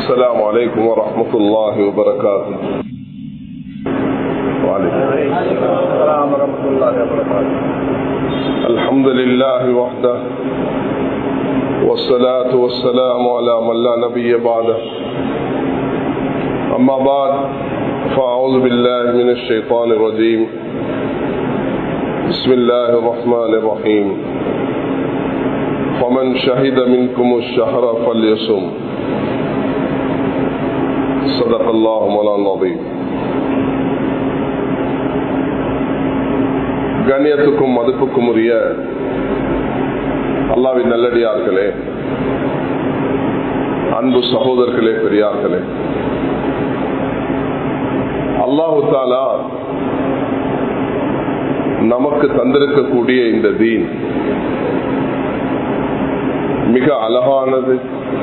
السلام عليكم ورحمة الله وبركاته وعليكم السلام ورحمة الله وبركاته الحمد لله وحده والصلاة والسلام على من لا نبي بعده أما بعد فأعوذ بالله من الشيطان الرجيم بسم الله الرحمن الرحيم فمن شهد منكم الشهر فليصم صدق الله مولانا العظيم கண்ணியத்துக்கும் மதிப்புக்கும் உரிய அல்லாவின் நல்லடியார்களே அன்பு சகோதரர்களே பெரியார்களே அல்லாஹு தாலா நமக்கு தந்திருக்கக்கூடிய இந்த தீன் மிக அழகானது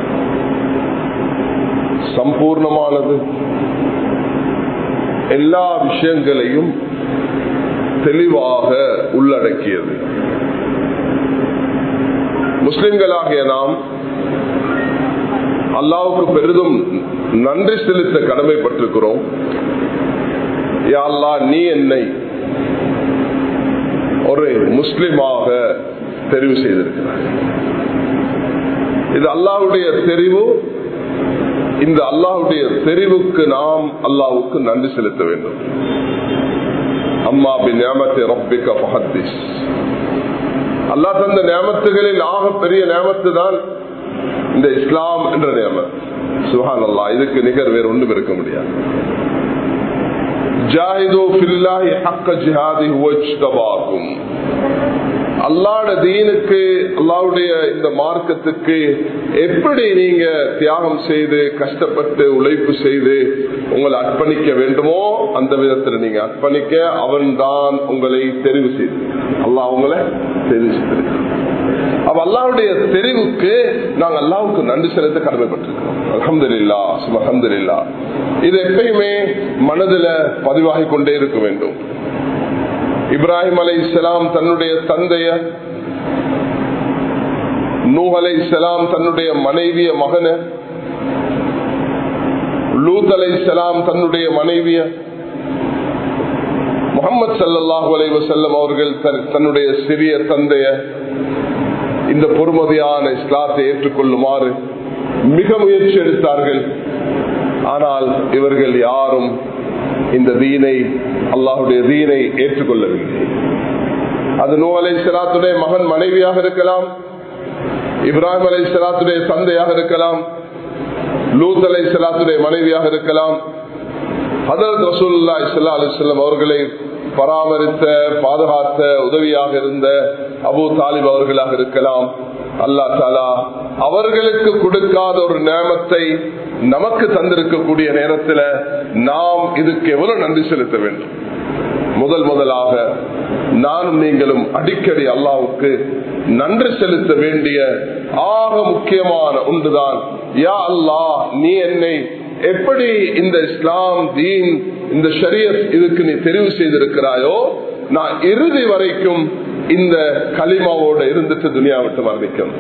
சம்பூர்ணமானது எல்லா விஷயங்களையும் தெளிவாக உள்ளடக்கியது முஸ்லிம்களாகிய நாம் அல்லாவுக்கு பெரிதும் நன்றி செலுத்த கடமைப்பட்டிருக்கிறோம் யா அல்லா நீ என்னை ஒரு முஸ்லிமாக தெரிவு செய்திருக்கிறார் இது அல்லாவுடைய தெரிவு இந்த அல்லாவுடைய தெரிவுக்கு நாம் அல்லாவுக்கு நன்றி செலுத்த வேண்டும் அம்மா பி நியமத்தை ரப்பிக்க பகத்திஸ் அல்லா தந்த நியமத்துகளில் ஆக பெரிய நியமத்து தான் இந்த இஸ்லாம் என்ற நியமத் சுஹான் அல்லா இதுக்கு நிகர் வேறு ஒன்றும் இருக்க முடியாது ஜாஹிதோ ஃபில்லாஹி ஹக்க ஜிஹாதி ஹுவஜ்தபாகும் அல்லாட தீனுக்கு அல்லாவுடைய இந்த மார்க்கத்துக்கு எப்படி நீங்க தியாகம் செய்து கஷ்டப்பட்டு உழைப்பு செய்து உங்களை அர்ப்பணிக்க வேண்டுமோ அந்த விதத்தில் நீங்க அர்ப்பணிக்க அவன் தான் உங்களை தெரிவு செய்து அல்லாஹ் உங்களை தெரிவு செய்திருக்கிறான் அப்ப அல்லாவுடைய தெரிவுக்கு நாங்க அல்லாவுக்கு நன்றி செலுத்த கடமைப்பட்டிருக்கிறோம் அலமதுல்லா சுமஹம்துல்லா இது எப்பயுமே மனதில் பதிவாகி கொண்டே இருக்க வேண்டும் இப்ராஹிம் அலை இஸ்லாம் தன்னுடைய தந்தைய நூ அலை இஸ்லாம் தன்னுடைய மனைவிய மகன லூத் அலை இஸ்லாம் தன்னுடைய மனைவிய முகமது சல்லாஹூ அலை வசல்லம் அவர்கள் தன்னுடைய சிறிய தந்தைய இந்த பொறுமதியான இஸ்லாத்தை ஏற்றுக்கொள்ளுமாறு மிக முயற்சி எடுத்தார்கள் ஆனால் இவர்கள் யாரும் இந்த தீனை அல்லாஹுடைய தீனை ஏற்றுக்கொள்ளவில்லை அது நூ அலை சலாத்துடைய மகன் மனைவியாக இருக்கலாம் இப்ராஹிம் அலை சலாத்துடைய தந்தையாக இருக்கலாம் லூத் அலை சலாத்துடைய மனைவியாக இருக்கலாம் ஹதரத் ரசூல்லா இஸ்லா அலிஸ்லாம் அவர்களை பராமரித்த பாதுகாத்த உதவியாக இருந்த அபு தாலிப் அவர்களாக இருக்கலாம் அல்லா தாலா அவர்களுக்கு கொடுக்காத ஒரு நேமத்தை நமக்கு தந்திருக்கக்கூடிய நேரத்தில் நாம் இதுக்கு எவ்வளவு நன்றி செலுத்த வேண்டும் முதல் முதலாக நானும் நீங்களும் அடிக்கடி அல்லாவுக்கு நன்றி செலுத்த வேண்டிய ஆக முக்கியமான ஒன்றுதான் யா அல்லா நீ என்னை எப்படி இந்த இஸ்லாம் தீன் இந்த ஷரியத் இதுக்கு நீ தெரிவு செய்திருக்கிறாயோ நான் இறுதி வரைக்கும் இந்த களிமாவோட இருந்துட்டு துனியா விட்டு மரணிக்கணும்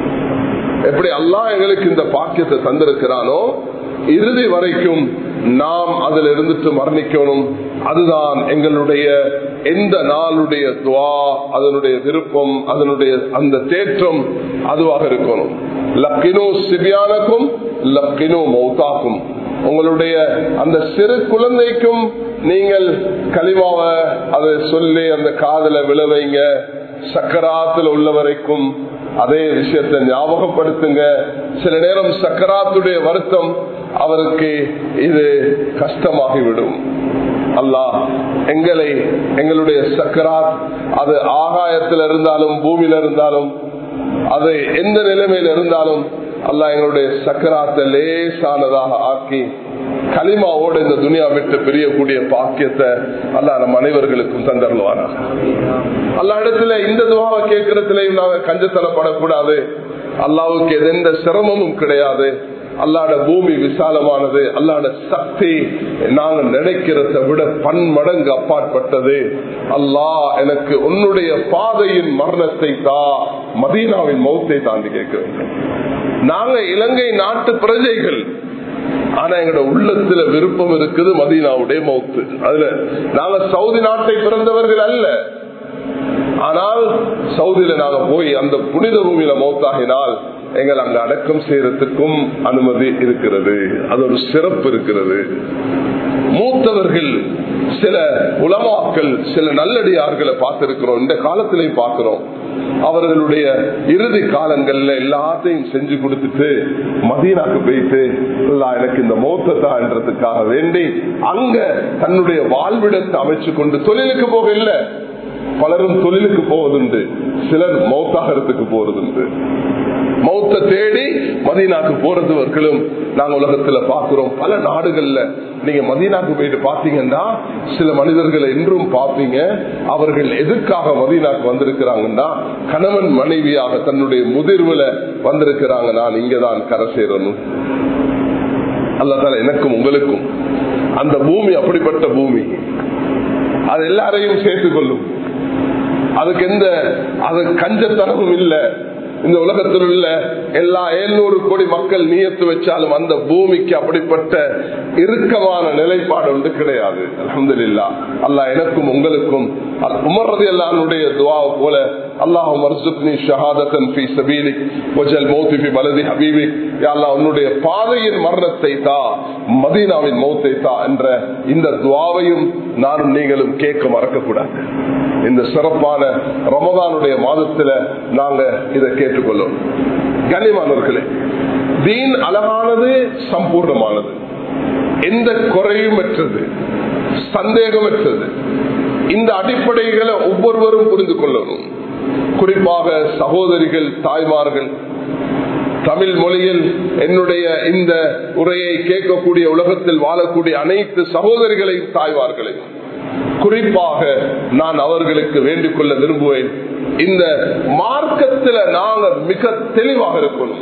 எப்படி அல்லா எங்களுக்கு இந்த பாக்கியத்தை தந்திருக்கிறானோ இறுதி வரைக்கும் நாம் அதில் இருந்துட்டு மரணிக்கணும் அதுதான் எங்களுடைய எந்த நாளுடைய துவா அதனுடைய விருப்பம் அதனுடைய அந்த தேற்றம் அதுவாக இருக்கணும் லக்கினோ சிபியானக்கும் லக்கினோ மௌத்தாக்கும் உங்களுடைய அந்த சிறு குழந்தைக்கும் நீங்கள் களிமாவை அதை சொல்லி அந்த காதல விளைவைங்க சக்கராத்துல உள்ள வரைக்கும் அதே விஷயத்தை ஞாபகப்படுத்துங்க சில நேரம் சக்கராத்துடைய வருத்தம் அவருக்கு இது கஷ்டமாகிவிடும் அல்லாஹ் எங்களை எங்களுடைய சக்கராத் அது ஆகாயத்தில் இருந்தாலும் பூமியில இருந்தாலும் அது எந்த நிலைமையில் இருந்தாலும் அல்லாஹ் எங்களுடைய சக்கராத்தை லேசானதாக ஆக்கி களிமாவோட இந்த துனியா விட்டு பிரியக்கூடிய பாக்கியத்தை அல்லா நம் அனைவர்களுக்கும் தந்தருவாரா அல்லா இடத்துல இந்த துவாவை கேட்கறதுலயும் நாங்க கஞ்சத்தனப்படக்கூடாது அல்லாவுக்கு எந்த சிரமமும் கிடையாது அல்லாட பூமி விசாலமானது அல்லாட சக்தி நாங்க நினைக்கிறத விட பன்மடங்கு அப்பாற்பட்டது அல்லாஹ் எனக்கு உன்னுடைய பாதையின் மரணத்தை தா மதீனாவின் மௌத்தை தாண்டி கேட்க வேண்டும் நாங்க இலங்கை நாட்டு பிரஜைகள் ஆனா எங்களோட உள்ளத்துல விருப்பம் இருக்குது மதீனாவுடைய மௌத்து அதுல நாங்க சவுதி நாட்டை பிறந்தவர்கள் அல்ல ஆனால் சவுதியில நாங்க போய் அந்த புனித பூமியில மௌத்தாகினால் எங்கள் அங்க அடக்கம் செய்யறதுக்கும் அனுமதி இருக்கிறது அது ஒரு சிறப்பு இருக்கிறது மூத்தவர்கள் சில உலமாக்கள் சில நல்லடியார்களை பார்த்திருக்கிறோம் இந்த காலத்திலையும் பார்க்கிறோம் அவர்களுடைய இறுதி காலங்கள்ல எல்லாத்தையும் செஞ்சு கொடுத்துட்டு மதீனாக்கு போயிட்டு எனக்கு இந்த மௌத்தத்தான்றதுக்காக வேண்டி அங்க தன்னுடைய வாழ்விடத்தை அமைச்சு கொண்டு தொழிலுக்கு போக இல்லை பலரும் தொழிலுக்கு போவதுண்டு சிலர் மௌத்தாகிறதுக்கு போறதுண்டு மௌத்த தேடி மதீனாக்கு போறதுவர்களும் நாங்க உலகத்துல பாக்குறோம் பல நாடுகள்ல நீங்க மதீனாக்கு போயிட்டு பாத்தீங்கன்னா சில மனிதர்களை இன்றும் பார்ப்பீங்க அவர்கள் எதுக்காக மதீனாக்கு வந்திருக்கிறாங்கன்னா கணவன் மனைவியாக தன்னுடைய முதிர்வுல வந்திருக்கிறாங்க நான் இங்கதான் கரை சேரணும் அல்லதால எனக்கும் உங்களுக்கும் அந்த பூமி அப்படிப்பட்ட பூமி அது எல்லாரையும் சேர்த்துக் கொள்ளும் அதுக்கு எந்த அது கஞ்சத்தனமும் இல்லை இந்த உலகத்தில் உள்ள எல்லா எழுநூறு கோடி மக்கள் நீயத்து வச்சாலும் அந்த பூமிக்கு அப்படிப்பட்ட இறுக்கமான நிலைப்பாடு ஒன்று கிடையாது அலமது இல்லா அல்லா எனக்கும் உங்களுக்கும் உமர்றது எல்லாருடைய துவாவை போல அல்லாஹும் மர்சுப்னி ஷஹாதத்தன் ஃபி சபீலிக் வஜல் மௌத்தி ஃபி பலதி ஹபீபிக் யா அல்லாஹ் உன்னுடைய பாதையின் மரணத்தை தா மதீனாவின் மௌத்தை தா என்ற இந்த துவாவையும் நானும் நீங்களும் கேட்க மறக்கக்கூடாது இந்த சிறப்பான ரமதானுடைய மாதத்துல நாங்க இதை கேட்டுக்கொள்ளும் கனிமானவர்களே தீன் அழகானது சம்பூர்ணமானது எந்த குறையும் பெற்றது சந்தேகமற்றது இந்த அடிப்படைகளை ஒவ்வொருவரும் புரிந்து கொள்ளணும் குறிப்பாக சகோதரிகள் தாய்மார்கள் தமிழ் மொழியில் என்னுடைய இந்த உரையை கேட்கக்கூடிய உலகத்தில் வாழக்கூடிய அனைத்து சகோதரிகளையும் தாய்மார்களையும் குறிப்பாக நான் அவர்களுக்கு வேண்டிக் கொள்ள விரும்புவேன் இந்த மார்க்கத்தில் நாங்கள் மிக தெளிவாக இருக்கணும்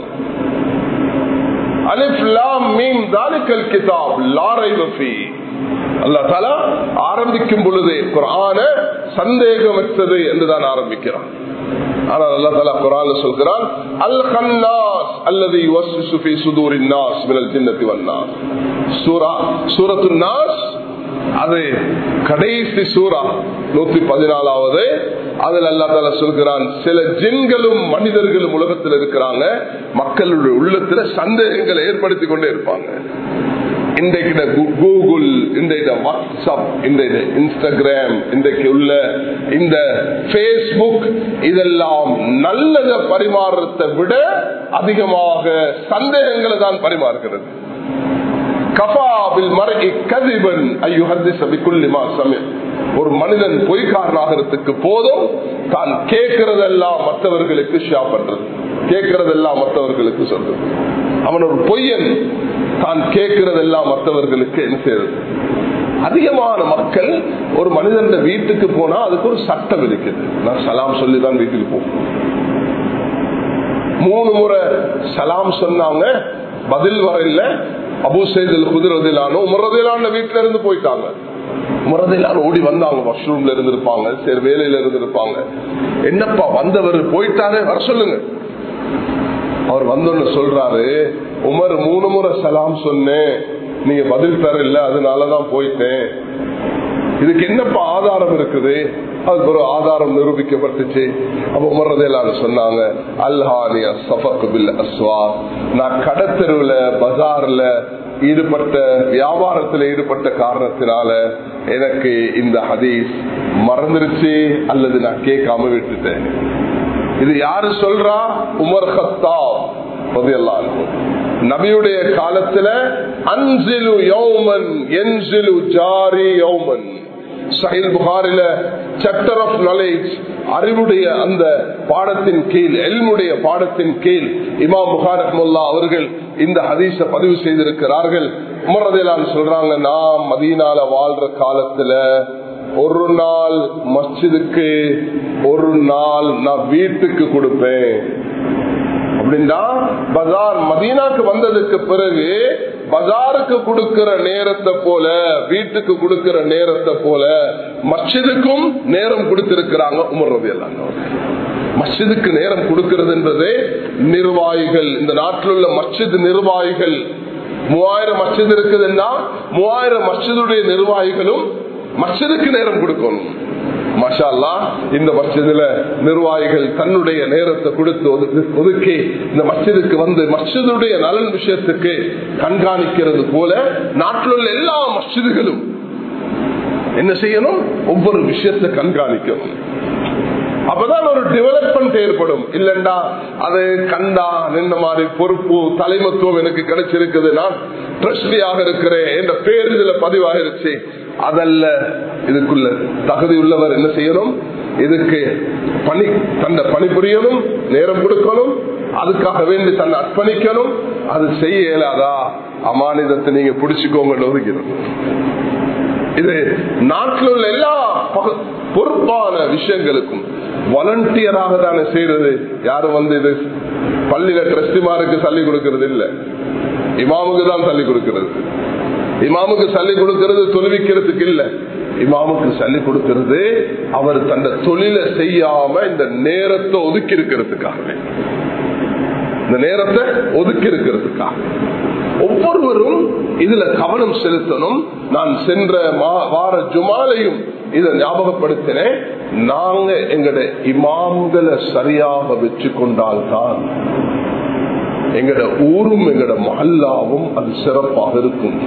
அலிஃப் லாம் மீம் தாலிக்கல் கிதாப் லாரை வஃபி அல்லா தாலா ஆரம்பிக்கும் பொழுதே குரான சந்தேகமற்றது என்றுதான் ஆரம்பிக்கிறான் ஆனால் அல்லா தாலா குரான் சொல்கிறான் அல் கன்னாஸ் அல்லது சுஃபி சுதூரின் நாஸ் மினல் ஜின்னத்தி வன்னாஸ் சூரா சூரத்து நாஸ் அது கடைசி சூறா நூத்தி பதினாலாவது அதில் அல்லா தால சொல்கிறான் சில ஜின்களும் மனிதர்களும் உலகத்தில் இருக்கிறாங்க மக்களுடைய உள்ளத்துல சந்தேகங்களை ஏற்படுத்தி கொண்டே இருப்பாங்க இன்றைக்கு கூகுள் இன்றைக்கு வாட்ஸ்அப் இன்றைக்கு இன்ஸ்டாகிராம் இன்றைக்கு உள்ள இந்த பேஸ்புக் இதெல்லாம் நல்லதை பரிமாறத்தை விட அதிகமாக சந்தேகங்களை தான் பரிமாறுகிறது ஒரு மனிதன் பொய்காரனாகிறதுக்கு போதும் தான் கேட்கறதெல்லாம் மற்றவர்களுக்கு ஷா பண்றது கேட்கறதெல்லாம் மற்றவர்களுக்கு சொல்றது அவன் ஒரு பொய்யன் தான் கேட்கறதெல்லாம் மற்றவர்களுக்கு என்ன செய்யறது அதிகமான மக்கள் ஒரு மனிதன் வீட்டுக்கு போனா அதுக்கு ஒரு சட்டம் இருக்குது நான் சலாம் சொல்லிதான் வீட்டுக்கு போகும் மூணு முறை சலாம் சொன்னாங்க பதில் வரையில அபு செய்தல் குதிரதிலானோ முறதிலான வீட்டுல இருந்து போயிட்டாங்க முறதிலான ஓடி வந்தாங்க வாஷ்ரூம்ல இருந்திருப்பாங்க சரி வேலையில இருந்திருப்பாங்க என்னப்பா வந்தவர் போயிட்டாரே வர சொல்லுங்க அவர் வந்தோன்னு சொல்றாரு உமர் மூணு முறை சலாம் சொன்னேன் நீங்க பதில் தர இல்ல அதனாலதான் போயிட்டேன் இதுக்கு என்னப்பா ஆதாரம் இருக்குது அதுக்கு ஒரு ஆதாரம் நிரூபிக்கப்பட்டுச்சு அப்ப உமர்றதெல்லாம் சொன்னாங்க அல்ஹானியா சஃபக்கு பில் அஸ்வா நான் கடத்தெருவுல பஜார்ல ஈடுபட்ட வியாபாரத்தில் ஈடுபட்ட காரணத்தினால எனக்கு இந்த ஹதீஸ் மறந்துருச்சு அல்லது நான் கேட்காம விட்டுட்டேன் இது யாரு சொல்றா உமர் ஹத்தாப் நபியுடைய காலத்துல அன்சிலு யௌமன் என்சிலு ஜாரி யௌமன் சஹில் புகாரில சாப்டர் ஆஃப் நாலேஜ் அறிவுடைய அந்த பாடத்தின் கீழ் எல்முடைய பாடத்தின் கீழ் இமாம் புகார் அஹமுல்லா அவர்கள் இந்த ஹதீஸ பதிவு செய்திருக்கிறார்கள் உமரதையிலான் சொல்றாங்க நான் மதீனால வாழ்ற காலத்துல ஒரு நாள் மஸ்ஜிதுக்கு ஒரு நாள் நான் வீட்டுக்கு கொடுப்பேன் அப்படின்னா பஜார் மதீனாக்கு வந்ததுக்கு பிறகு பஜாருக்கு கொடுக்கிற நேரத்தை போல வீட்டுக்கு கொடுக்கிற நேரத்தை போல மஸ்ஜிதுக்கும் நேரம் கொடுத்திருக்கிறாங்க உமர் ரவி எல்லாம் மஸ்ஜிதுக்கு நேரம் கொடுக்கிறது என்பது நிர்வாகிகள் இந்த நாட்டில் உள்ள மஸ்ஜித் நிர்வாகிகள் மூவாயிரம் மஸ்ஜித் இருக்குதுன்னா மூவாயிரம் மஸ்ஜிதுடைய நிர்வாகிகளும் மஸ்ஜிதுக்கு நேரம் கொடுக்கணும் மஷா அல்லாஹ், இந்த மஸ்ஜிதுல நிர்வாகிகள் தன்னுடைய நேரத்தை கொடுத்து ஒதுக்கு- ஒதுக்கி இந்த மஸ்ஜிதுக்கு வந்து மஸ்ஜிதுடைய நலன் விஷயத்துக்கு கண்காணிக்கிறது போல நாட்டில் உள்ள எல்லா மஸ்ஜிதுகளும் என்ன செய்யணும் ஒவ்வொரு விஷயத்தை கண்காணிக்கணும் அப்பதான் ஒரு டெவலப்மெண்ட் ஏற்படும் இல்லண்டா அது கண்டா நின்ற மாதிரி பொறுப்பு தலைமத்துவம் எனக்கு கிடைச்சிருக்குது நான் ட்ரஸ்டியாக இருக்கிறேன் என்ற பேர் இதுல பதிவாயிருச்சு அதல்ல இதுக்குள்ள தகுதி உள்ளவர் என்ன செய்யணும் இதுக்கு பணி தன்னை பணிபுரியணும் நேரம் கொடுக்கணும் அதுக்காக வேண்டி தன்னை அர்ப்பணிக்கணும் அது செய்ய இயலாதா அமானிதத்தை நீங்க பிடிச்சுக்கோங்க ஒதுக்கணும் இது நாட்டில் உள்ள எல்லா பகு- பொறுப்பான விஷயங்களுக்கும் வாலண்டியராக தானே செய்யறது யாரும் வந்து இது பள்ளியில டிரஸ்டிமாருக்கு சல்லி கொடுக்கறது இல்ல இமாமுக்கு தான் சல்லி கொடுக்கிறது இமாமுக்கு சல்லி கொடுக்கிறது தொழுவிக்கிறதுக்கு இல்ல இமாமுக்கு சல்லி கொடுக்கிறது அவர் தந்த தொழிலை செய்யாம இந்த நேரத்தை ஒதுக்கி இருக்கிறதுக்காக இந்த நேரத்தை ஒதுக்கி இருக்கிறதுக்காக ஒவ்வொருவரும் இதுல கவனம் செலுத்தணும் நான் சென்ற மா- வார ஜுமாலையும் இதை ஞாபகப்படுத்தினேன் நாங்க எங்கட இமாம்களை சரியாக வச்சு கொண்டால்தான் எங்கட ஊரும் எங்கட மஹல்லாவும் அது சிறப்பாக இருக்கும்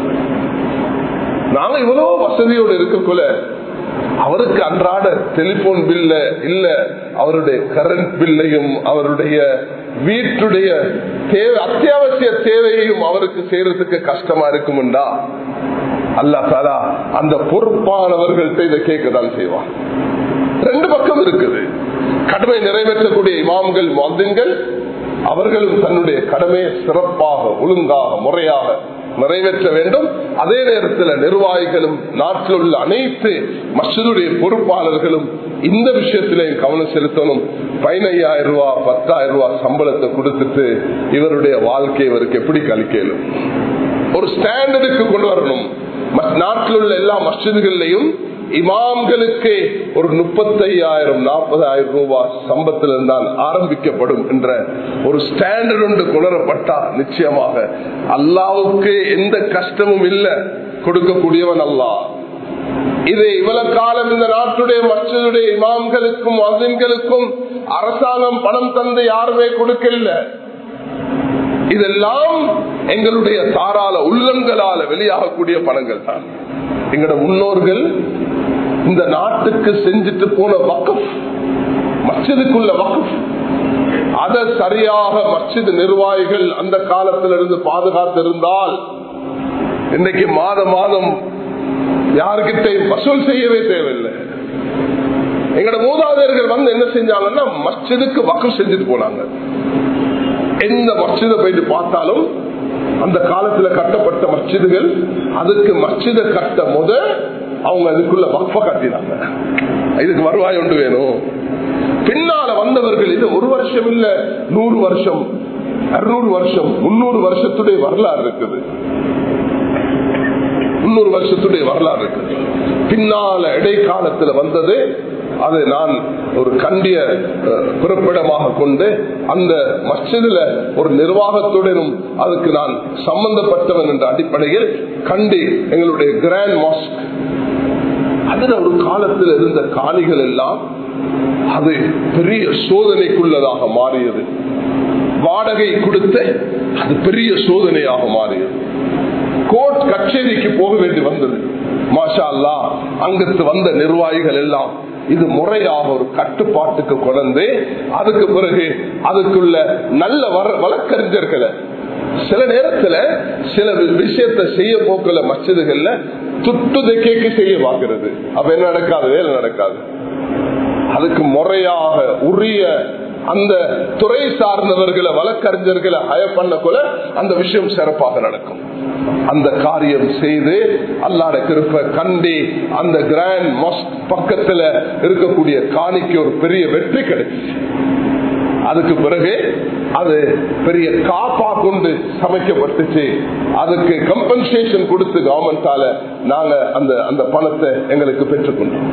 நாங்க இவ்வளவு வசதியோடு இருக்கக்குள்ள அவருக்கு அன்றாட டெலிபோன் பில்ல இல்ல அவருடைய கரண்ட் பில்லையும் அவருடைய வீட்டுடைய தேவை அத்தியாவசிய தேவையையும் அவருக்கு செய்யறதுக்கு கஷ்டமா இருக்கும்டா அல்லா தாலா அந்த பொறுப்பானவர்கள்ட்ட இதை கேட்கத்தான் செய்வான் ரெண்டு பக்கம் இருக்குது கடமை நிறைவேற்றக்கூடிய இமாம்கள் மதுங்கள் அவர்களும் தன்னுடைய கடமையை சிறப்பாக ஒழுங்காக முறையாக நிறைவேற்ற வேண்டும் அதே நேரத்தில் நிர்வாகிகளும் நாட்டில் உள்ள அனைத்து மசிதுடைய பொறுப்பாளர்களும் இந்த விஷயத்திலையும் கவனம் செலுத்தணும் பதினையாயிரம் ரூபாய் பத்தாயிரம் ரூபாய் சம்பளத்தை கொடுத்துட்டு இவருடைய வாழ்க்கை இவருக்கு எப்படி கழிக்கலும் ஒரு ஸ்டாண்டர்டுக்கு கொண்டு வரணும் மத்- நாட்டில் உள்ள எல்லா மஸ்ஜிதுகள்லையும் இமாம்களுக்கு ஒரு முப்பத்தையாயிரம் நாற்பதாயிரம் ரூபாய் சம்பத்தில் தான் ஆரம்பிக்கப்படும் என்ற ஒரு ஸ்டாண்டர்ட் ஒன்று கொணரப்பட்டா நிச்சயமாக அல்லாவுக்கு எந்த கஷ்டமும் இல்லை கொடுக்கக்கூடியவன் அல்லாஹ் இது இவ்வளவு காலம் இந்த நாட்டுடைய மற்றதுடைய இமாம்களுக்கும் அசின்களுக்கும் அரசாங்கம் பணம் தந்து யாருமே கொடுக்கல இதெல்லாம் எங்களுடைய தாராள உள்ளங்களால வெளியாகக்கூடிய பணங்கள் தான் எங்களோட முன்னோர்கள் இந்த நாட்டுக்கு செஞ்சுட்டு போன வக்கப் மச்சதுக்குள்ள வக்கப் அதை சரியாக மச்சிது நிர்வாகிகள் அந்த காலத்திலிருந்து பாதுகாத்திருந்தால் இன்னைக்கு மாத மாதம் யாருக்கிட்ட வசூல் செய்யவே தேவையில்லை எங்களோட மூதாதையர்கள் வந்து என்ன செஞ்சாங்கன்னா மஸ்ஜிதுக்கு வக்கம் செஞ்சுட்டு போனாங்க எந்த மஸ்ஜிதை போயிட்டு பார்த்தாலும் அந்த காலத்துல கட்டப்பட்ட மஸ்ஜிதுகள் அதுக்கு மஸ்ஜிதை கட்ட முத அவங்க அதுக்குள்ள வக்ஃப கட்டினாங்க இதுக்கு வருவாய் ஒன்று வேணும் பின்னால வந்தவர்கள் இது ஒரு வருஷம் இல்ல நூறு வருஷம் அறுநூறு வருஷம் முன்னூறு வருஷத்துடைய வரலாறு இருக்குது முன்னூறு வருஷத்துடைய வரலாறு இருக்குது பின்னால இடைக்காலத்துல வந்தது அது நான் ஒரு கண்டிய அஹ், பிறப்பிடமாக கொண்டு அந்த மஸ்ஜிதுல ஒரு நிர்வாகத்துடனும் அதுக்கு நான் சம்பந்தப்பட்டவன் என்ற அடிப்படையில் கண்டி எங்களுடைய கிராண்ட் மாஸ்க் அதுல ஒரு காலத்தில் இருந்த காணிகள் எல்லாம் அது பெரிய சோதனைக்குள்ளதாக மாறியது வாடகை கொடுத்து அது பெரிய சோதனையாக மாறியது கோர்ட் கச்சேரிக்கு போக வேண்டி வந்தது மாஷா அல்லா அங்கத்து வந்த நிர்வாகிகள் எல்லாம் இது முறையாக ஒரு கட்டுப்பாட்டுக்கு கொண்டு அதுக்கு பிறகு அதுக்குள்ள நல்ல வர- வழக்கறிஞர்களை சில நேரத்துல சில வி- விஷயத்தை செய்ய போக்குல மச்சதுகள்ல துட்டுதை கேக்கு செய்ய பார்க்கிறது அப்ப என்ன நடக்காது வேலை நடக்காது அதுக்கு முறையாக உரிய அந்த துறை சார்ந்தவர்களை வழக்கறிஞர்களை ஹய பண்ணக்குள்ள அந்த விஷயம் சிறப்பாக நடக்கும் அந்த காரியம் செய்து அல்லாட கிருப்ப கண்டி அந்த கிராண்ட் மாஸ்க் பக்கத்துல இருக்கக்கூடிய காணிக்கு ஒரு பெரிய வெற்றி கிடைச்சு அதுக்கு பிறகு அது பெரிய காப்பா கொண்டு சமைக்கப்பட்டுச்சு அதுக்கு கம்பன்சேஷன் கொடுத்து கவர்மெண்டால நாங்க அந்த அந்த பணத்தை எங்களுக்கு பெற்றுக்கொண்டோம்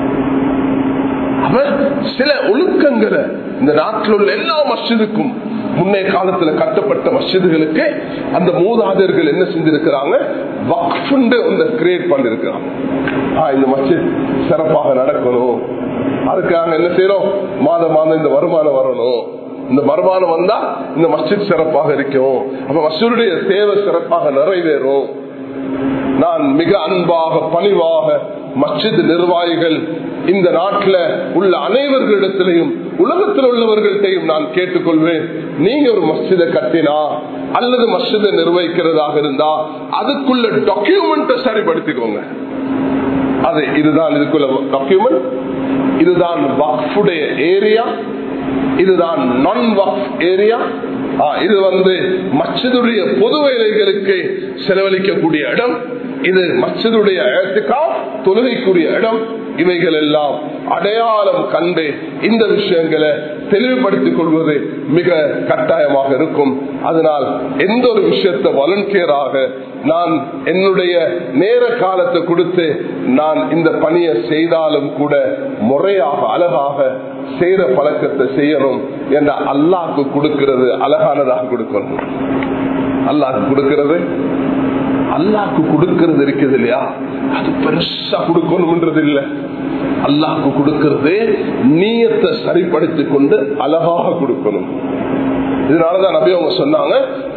அவ சில ஒழுக்கங்களை இந்த நாட்டில் உள்ள எல்லா மஸ்ஜிதுக்கும் முன்னைய காலத்துல கட்டப்பட்ட மசிதுகளுக்கு அந்த மூதாதையர்கள் என்ன செஞ்சிருக்கிறாங்க வக்ஃபுண்டு ஒன்று கிரியேட் பண்ணிருக்கிறாங்க இந்த மஸ்ஜித் சிறப்பாக நடக்கணும் அதுக்காக என்ன செய்யறோம் மாதம் மாதம் இந்த வருமானம் வரணும் இந்த வருமானம் வந்தா இந்த மஸ்ஜித் சிறப்பாக இருக்கும் அப்ப மசூருடைய தேவை சிறப்பாக நிறைவேறும் நான் மிக அன்பாக பணிவாக மஸ்ஜித் நிர்வாகிகள் இந்த நாட்டில் உள்ள அனைவர்களிடத்திலையும் உலகத்தில் உள்ளவர்கள்ட்டையும் நான் கேட்டுக்கொள்வேன் நீங்க ஒரு மஸ்ஜிதை கட்டினா அல்லது மஸ்ஜிதை நிர்வகிக்கிறதாக இருந்தா அதுக்குள்ள டாக்குமெண்ட் சரிப்படுத்திக்கோங்க அது இதுதான் இதுக்குள்ள டாக்குமெண்ட் இதுதான் வக்ஃபுடைய ஏரியா இதுதான் நான் வக்ஃப் ஏரியா இது வந்து மச்சதுடைய பொது வேலைகளுக்கு செலவழிக்கக்கூடிய இடம் இது மச்சதுடைய தொழுகைக்குரிய இடம் இவைகள் எல்லாம் அடையாளம் கண்டு இந்த விஷயங்களை தெளிவுபடுத்திக் கொள்வது மிக கட்டாயமாக இருக்கும் அதனால் எந்த ஒரு விஷயத்தை வாலண்டியராக நான் என்னுடைய நேர காலத்தை கொடுத்து நான் இந்த பணியை செய்தாலும் கூட முறையாக அழகாக செய்யற பழக்கத்தை செய்யணும் என்ற அல்லாஹ்க்கு கொடுக்கிறது அழகானதாக கொடுக்கணும் அல்லாஹ்க்கு கொடுக்கிறது அல்லாஹ்க்கு கொடுக்கிறது இருக்குது இல்லையா அது பெருசா கொடுக்கணும்ன்றது இல்லை அல்லாஹ்க்கு கொடுக்கிறது நீயத்தை சரிப்படுத்திக் கொண்டு அழகாக கொடுக்கணும் இதனாலதான் நபி அவங்க சொன்னாங்க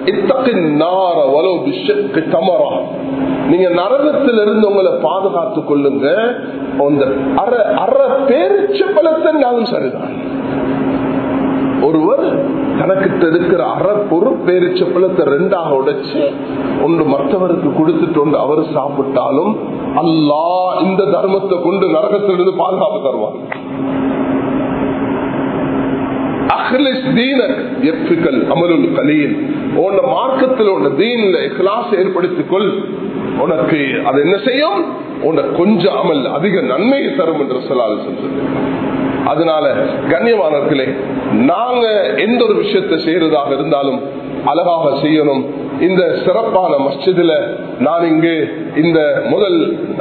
நீங்க நரகத்திலிருந்து உங்களை பாதுகாத்துக் கொள்ளுங்க அரை அரை பேரிச்ச பலத்தினாலும் சரிதான் ஒருவர் தனக்கிட்ட இருக்கிற அற ஒரு பேரிச்ச பழத்தை ரெண்டாக உடைச்சு ஒன்று மற்றவருக்கு கொடுத்துட்டு ஒன்று அவர் சாப்பிட்டாலும் அல்லா இந்த தர்மத்தை கொண்டு நரகத்திலிருந்து பாதுகாப்பு தருவாங்க ஏற்படுத்திக்கொள் உனக்கு அது என்ன செய்யும் உனக்கு கொஞ்சம் அமல் அதிக நன்மையை தரும் என்று சொல்லாது சொல்றது அதனால கண்ணியமானவர்களே நாங்க எந்த ஒரு விஷயத்தை செய்யறதாக இருந்தாலும் அழகாக செய்யணும் இந்த சிறப்பான மஸ்ஜிதுல நான் இங்கு இந்த முதல்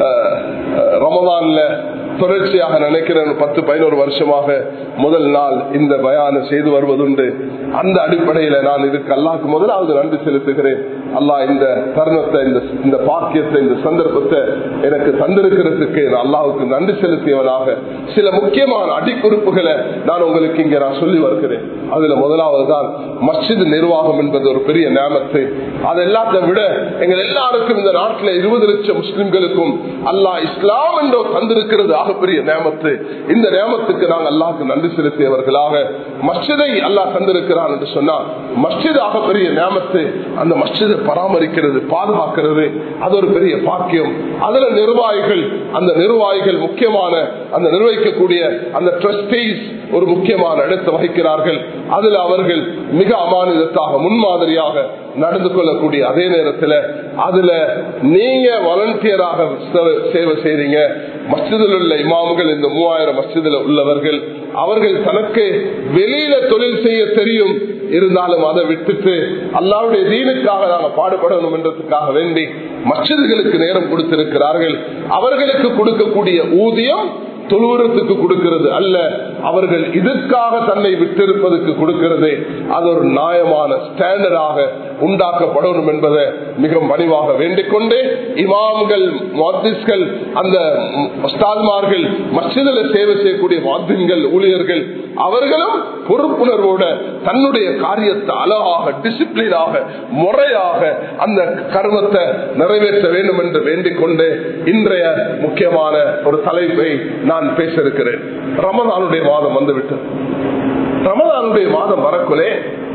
ரமதான்ல தொடர்ச்சியாக நினைக்கிறேன் பத்து பதினோரு வருஷமாக முதல் நாள் இந்த பயான செய்து வருவதுண்டு அந்த அடிப்படையில நான் இதுக்கு அல்லாக்கு முதலாவது நன்றி செலுத்துகிறேன் அல்லாஹ் இந்த தருணத்தை இந்த இந்த பாக்கியத்தை இந்த சந்தர்ப்பத்தை எனக்கு தந்திருக்கிறதுக்கு நான் அல்லாவுக்கு நன்றி செலுத்தியவனாக சில முக்கியமான அடிக்குறிப்புகளை நான் உங்களுக்கு இங்க நான் சொல்லி வருகிறேன் அதுல முதலாவது தான் மஸ்ஜித் நிர்வாகம் என்பது ஒரு பெரிய நேமத்து அது எல்லாத்தை விட எங்கள் எல்லாருக்கும் இந்த நாட்டில் இருபது லட்சம் முஸ்லிம்களுக்கும் அல்லாஹ் இஸ்லாம் என்றோ தந்திருக்கிறது ஆகப்பெரிய நேமத்து இந்த நேமத்துக்கு நாங்கள் அல்லாஹுக்கு நன்றி செலுத்தியவர்களாக மஸ்ஜிதை அல்லாஹ் தந்திருக்கிறான் என்று சொன்னால் மஸ்ஜித் ஆகப்பெரிய நேமத்து அந்த மஸ்ஜிதை பராமரிக்கிறது பாதுகாக்கிறது அது ஒரு பெரிய பாக்கியம் அதுல நிர்வாகிகள் அந்த நிர்வாகிகள் முக்கியமான அந்த நிர்வகிக்கக்கூடிய அந்த ட்ரஸ்டீஸ் ஒரு முக்கியமான இடத்தை வகிக்கிறார்கள் அதில் அவர்கள் மிக அமானிதத்தாக முன்மாதிரியாக நடந்து கொள்ளக்கூடிய அதே நேரத்தில் அதுல நீங்க வாலண்டியராக சேவை செய்றீங்க மஸ்ஜிதில் உள்ள இமாம்கள் இந்த மூவாயிரம் மஸ்ஜிதில் உள்ளவர்கள் அவர்கள் தனக்கு வெளியில தொழில் செய்ய தெரியும் இருந்தாலும் அதை விட்டுட்டு அல்லாவுடைய தீனுக்காக நாங்கள் பாடுபடணும் என்றதுக்காக வேண்டி மஸ்ஜிதுகளுக்கு நேரம் கொடுத்திருக்கிறார்கள் அவர்களுக்கு கொடுக்கக்கூடிய ஊதியம் தொழுவரத்துக்கு கொடுக்கிறது அல்ல அவர்கள் இதற்காக தன்னை விட்டிருப்பதற்கு கொடுக்கிறது அது ஒரு நியாயமான ஸ்டாண்டர்டாக உண்டாக்கப்படணும் என்பதை மிக மணிவாக வேண்டிக் கொண்டு இமாம்கள் மாத்திஸ்கள் அந்த ஸ்தால்மார்கள் மசிதில சேவை செய்யக்கூடிய மாத்தின்கள் ஊழியர்கள் அவர்களும் பொறுப்புணர்வோட தன்னுடைய காரியத்தை அழகாக டிசிப்ளினாக முறையாக அந்த கர்மத்தை நிறைவேற்ற வேண்டும் என்று வேண்டிக் கொண்டு இன்றைய முக்கியமான ஒரு தலைப்பை நான் பேச இருக்கிறேன் ரமதானுடைய மாதம் வந்துவிட்டது ரமதானுடைய மாதம் வரக்குள்ளே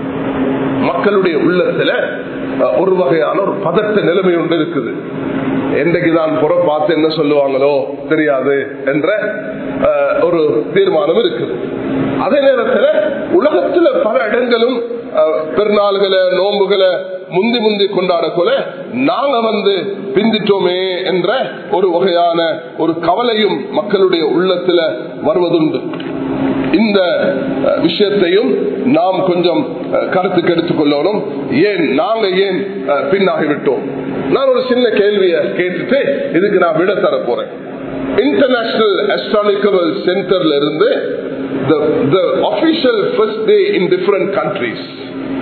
மக்களுடைய உள்ளத்துல ஒரு வகையான ஒரு பதட்ட நிலைமை ஒன்று இருக்குது என்றைக்குதான் புற பார்த்து என்ன சொல்லுவாங்களோ தெரியாது என்ற ஒரு தீர்மானம் இருக்குது அதே நேரத்தில் உலகத்துல பல இடங்களும் பெருநாள்களை நோம்புகளை முந்தி முந்தி கொண்டாடக்குள்ள நாங்க வந்து பிந்திட்டோமே என்ற ஒரு வகையான ஒரு கவலையும் மக்களுடைய உள்ளத்துல வருவதுண்டு இந்த விஷயத்தையும் நாம் கொஞ்சம் கருத்துக்கு எடுத்துக்கொள்ளணும் ஏன் நாங்க ஏன் பின்னாகிவிட்டோம் நான் ஒரு சின்ன கேள்வியை கேட்டுட்டு இதுக்கு நான் விட தர போறேன் இன்டர்நேஷனல் அஸ்ட்ரானிக்கல் சென்டர்ல இருந்து the, the official first day in different countries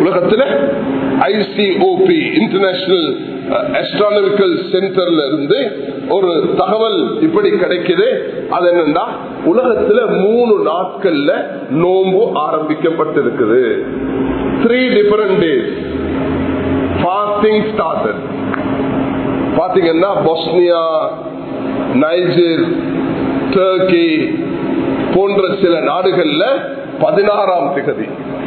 உலகத்துல ஐசிஓபி இன்டர்நேஷனல் அஸ்ட்ரானமிக்கல் சென்டர்ல இருந்து ஒரு தகவல் இப்படி கிடைக்குது அது என்னன்னா உலகத்துல மூணு நாட்கள்ல நோன்பு ஆரம்பிக்கப்பட்டிருக்குது three different days fasting started பாத்தீங்கன்னா பொஸ்னியா நைஜர் டர்க்கி போன்ற சில நாடுகள்ல பதினாறாம் திகதி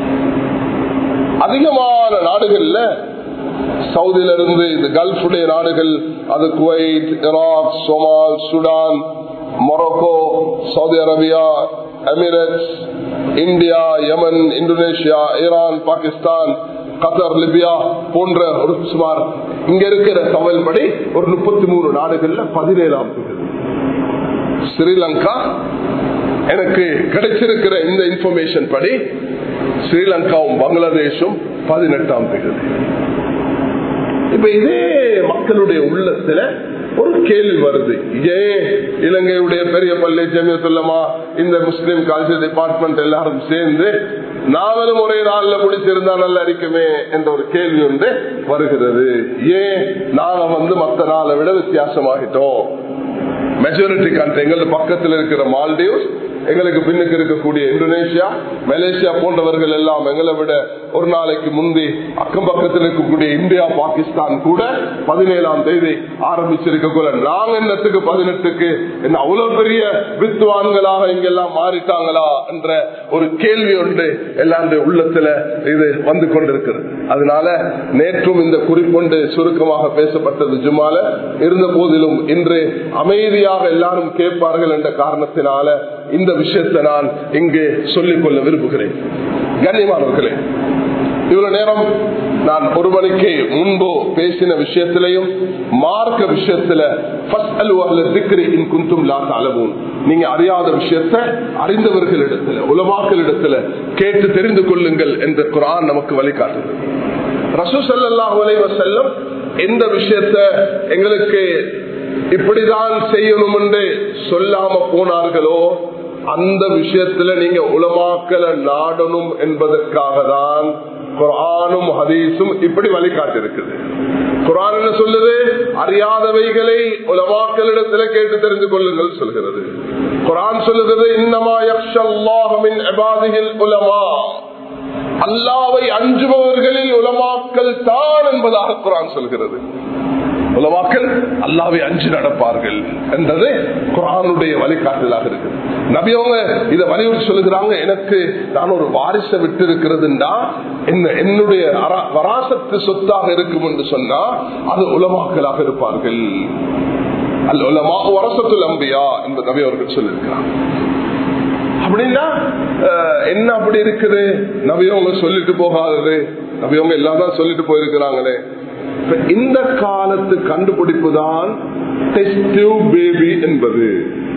அதிகமான நாடுகள்ல சவுதியில இருந்து இந்த கல்ஃபுடைய நாடுகள் அது Kuwait Iraq Somalia Sudan Morocco Saudi Arabia Emirates India Yemen Indonesia Iran Pakistan Qatar Libya போன்ற ஒரு சுமார் இங்க இருக்கிற தகவல் படி ஒரு முப்பத்தி மூணு நாடுகள்ல பதினேழாம் ஸ்ரீலங்கா எனக்கு கிடைச்சிருக்கிற இந்த இன்ஃபர்மேஷன் படி ஸ்ரீலங்காவும் பங்களாதேஷும் பதினெட்டாம் தேதி இப்ப இதே மக்களுடைய உள்ளத்துல ஒரு கேள்வி வருது ஏன் இலங்கையுடைய பெரிய பள்ளி ஜமியத்துல்லமா இந்த முஸ்லிம் கல்ச்சர் டிபார்ட்மெண்ட் எல்லாரும் சேர்ந்து நாவலும் ஒரே நாள்ல முடிச்சிருந்தா நல்லா இருக்குமே என்ற ஒரு கேள்வி ஒன்று வருகிறது ஏன் நாங்க வந்து மத்த நாளை விட வித்தியாசமாகிட்டோம் மெஜாரிட்டி கண்ட்ரி எங்களுக்கு பக்கத்தில் இருக்கிற மால்டீவ்ஸ் எங்களுக்கு பின்னுக்கு இருக்கக்கூடிய இந்தோனேஷியா மலேசியா போன்றவர்கள் எல்லாம் எங்களை விட ஒரு நாளைக்கு முந்தி அக்கம் பக்கத்தில் இருக்கக்கூடிய இந்தியா பாகிஸ்தான் கூட பதினேழாம் தேதி ஆரம்பிச்சிருக்க நாங்க என்னத்துக்கு பதினெட்டுக்கு என்ன அவ்வளவு பெரிய வித்துவான்களாக இங்கெல்லாம் மாறிட்டாங்களா என்ற ஒரு கேள்வி ஒன்று எல்லாருடைய உள்ளத்துல இது வந்து கொண்டிருக்கிறது அதனால நேற்றும் இந்த குறிப்பொண்டு சுருக்கமாக பேசப்பட்டது ஜுமால இருந்த போதிலும் இன்று அமைதியாக எல்லாரும் கேட்பார்கள் என்ற காரணத்தினால இந்த விஷயத்தை நான் இங்கு சொல்லிக் கொள்ள விரும்புகிறேன் கண்ணியமானவர்களே இவ்வளவு நேரம் நான் ஒரு மணிக்கு முன்பு பேசின விஷயத்திலையும் மார்க்க விஷயத்துல நீங்க அறியாத விஷயத்த அறிந்தவர்களிடத்துல உலமாக்களிடத்துல கேட்டு தெரிந்து கொள்ளுங்கள் என்ற குரான் நமக்கு வழிகாட்டுது ரசூ சல்லாஹ் செல்லும் எந்த விஷயத்த எங்களுக்கு இப்படிதான் செய்யணும் என்று சொல்லாம போனார்களோ அந்த விஷயத்துல நீங்க உலமாக்கல நாடணும் என்பதற்காக தான் குரானும் ஹதீஸும் இப்படி வழிகாட்டிருக்குது குரான் என்ன சொல்லுது அறியாதவைகளை உலமாக்களிடத்துல கேட்டு தெரிந்து கொள்ளுங்கள் சொல்கிறது குரான் சொல்லுகிறது இன்னமா யக்ஷல்லாஹுமின் இபாதிஹில் உலமா அல்லாவை அஞ்சுபவர்களில் உலமாக்கல் தான் என்பதாக குரான் சொல்கிறது உலமாக்கள் அல்லாவை அஞ்சு நடப்பார்கள் என்றது குரானுடைய வழிகாட்டலாக இருக்கு நபியவங்க இதை வலியுறுத்தி சொல்லுகிறாங்க எனக்கு நான் ஒரு வாரிசை விட்டு இருக்கிறதுண்டா என்னுடைய வராசத்து சொத்தாக இருக்கும் என்று சொன்னா அது உலமாக்களாக இருப்பார்கள் அல்ல உலமா வரசத்துல் அம்பியா என்று நபி அவர்கள் சொல்லியிருக்கிறார் அப்படின்னா என்ன அப்படி இருக்குது நபியவங்க சொல்லிட்டு போகாதது நபியவங்க எல்லாம் தான் சொல்லிட்டு போயிருக்கிறாங்களே இந்த காலத்து கண்டுபிடிப்பு தான் பேபி என்பது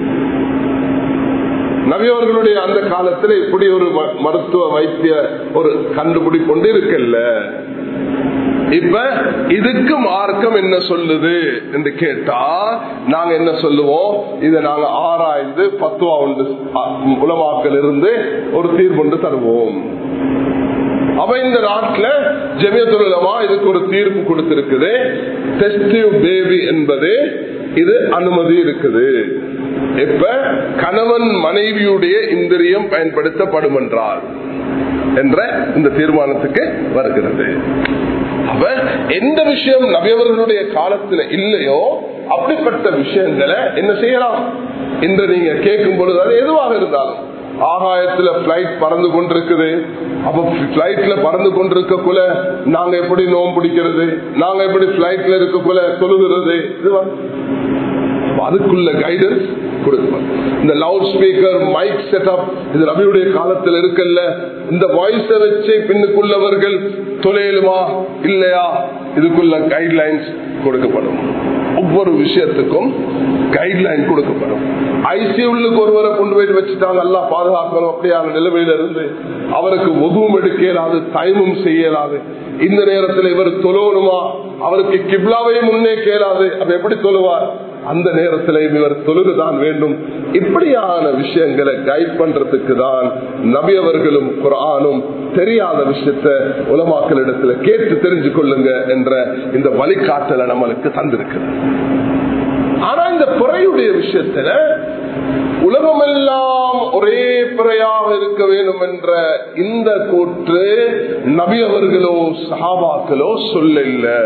நவியவர்களுடைய அந்த காலத்துல இப்படி ஒரு மருத்துவ வைத்திய ஒரு கண்டுபிடிப்பு கொண்டு இருக்கல்ல இப்ப இதுக்கு மார்க்கம் என்ன சொல்லுது என்று கேட்டா நாங்க என்ன சொல்லுவோம் இதை நாங்க ஆராய்ந்து பத்துவா உண்டு உலமாக்கள் இருந்து ஒரு தீர்ப்பு தருவோம் அவ இந்த நாட்டில் ஜெமியத்துலமா இதுக்கு ஒரு தீர்ப்பு கொடுத்திருக்குது டெஸ்டிவ் பேபி என்பது இது அனுமதி இருக்குது இப்ப கணவன் மனைவியுடைய இந்திரியம் பயன்படுத்தப்படும் என்றால் என்ற இந்த தீர்மானத்துக்கு வருகிறது அவ எந்த விஷயம் நபியவர்களுடைய காலத்துல இல்லையோ அப்படிப்பட்ட விஷயங்களை என்ன செய்யலாம் என்று நீங்க கேட்கும் பொழுது அது எதுவாக இருந்தாலும் ஆகாயத்துல பிளைட் பறந்து கொண்டிருக்குது அப்ப பிளைட்ல பறந்து கொண்டிருக்கக்குள்ள நாங்க எப்படி நோம் பிடிக்கிறது நாங்க எப்படி பிளைட்ல இருக்கக்குள்ள தொழுகிறது அதுக்குள்ள கைடன்ஸ் கொடுப்போம் இந்த லவுட் ஸ்பீக்கர் மைக் செட்டப் இது ரவியுடைய காலத்தில் இருக்கல்ல இந்த வாய்ஸ வச்சு பின்னுக்குள்ளவர்கள் தொலைலுமா இல்லையா இதுக்குள்ள கைட்லைன்ஸ் கொடுக்கப்படும் ஒவ்வொரு விஷயத்துக்கும் கைட்லைன் கொடுக்கப்படும் ஐசியூலுக்கு ஒருவரை கொண்டு போய் வச்சுட்டாங்க நல்லா பாதுகாக்கணும் அப்படியான நிலைமையில இருந்து அவருக்கு உதவும் எடுக்க இயலாது டைமும் செய்ய இயலாது இந்த நேரத்தில் இவர் தொழுவணுமா அவருக்கு கிப்லாவை முன்னே கேளாது அப்ப எப்படி தொழுவார் அந்த நேரத்திலையும் இவர் தொழுதுதான் வேண்டும் இப்படியான விஷயங்களை கைட் பண்றதுக்கு தான் நபி அவர்களும் குரானும் தெரியாத விஷயத்த உலமாக்களிடத்துல கேட்டு தெரிஞ்சு கொள்ளுங்க என்ற இந்த வழிகாட்டலை நம்மளுக்கு தந்திருக்கிறது ஆனா இந்த பிறையுடைய விஷயத்துல உலகமெல்லாம் ஒரே பிறையாக இருக்க வேண்டும் என்ற இந்த கூற்று நபி அவர்களோ சஹாபாக்களோ சொல்ல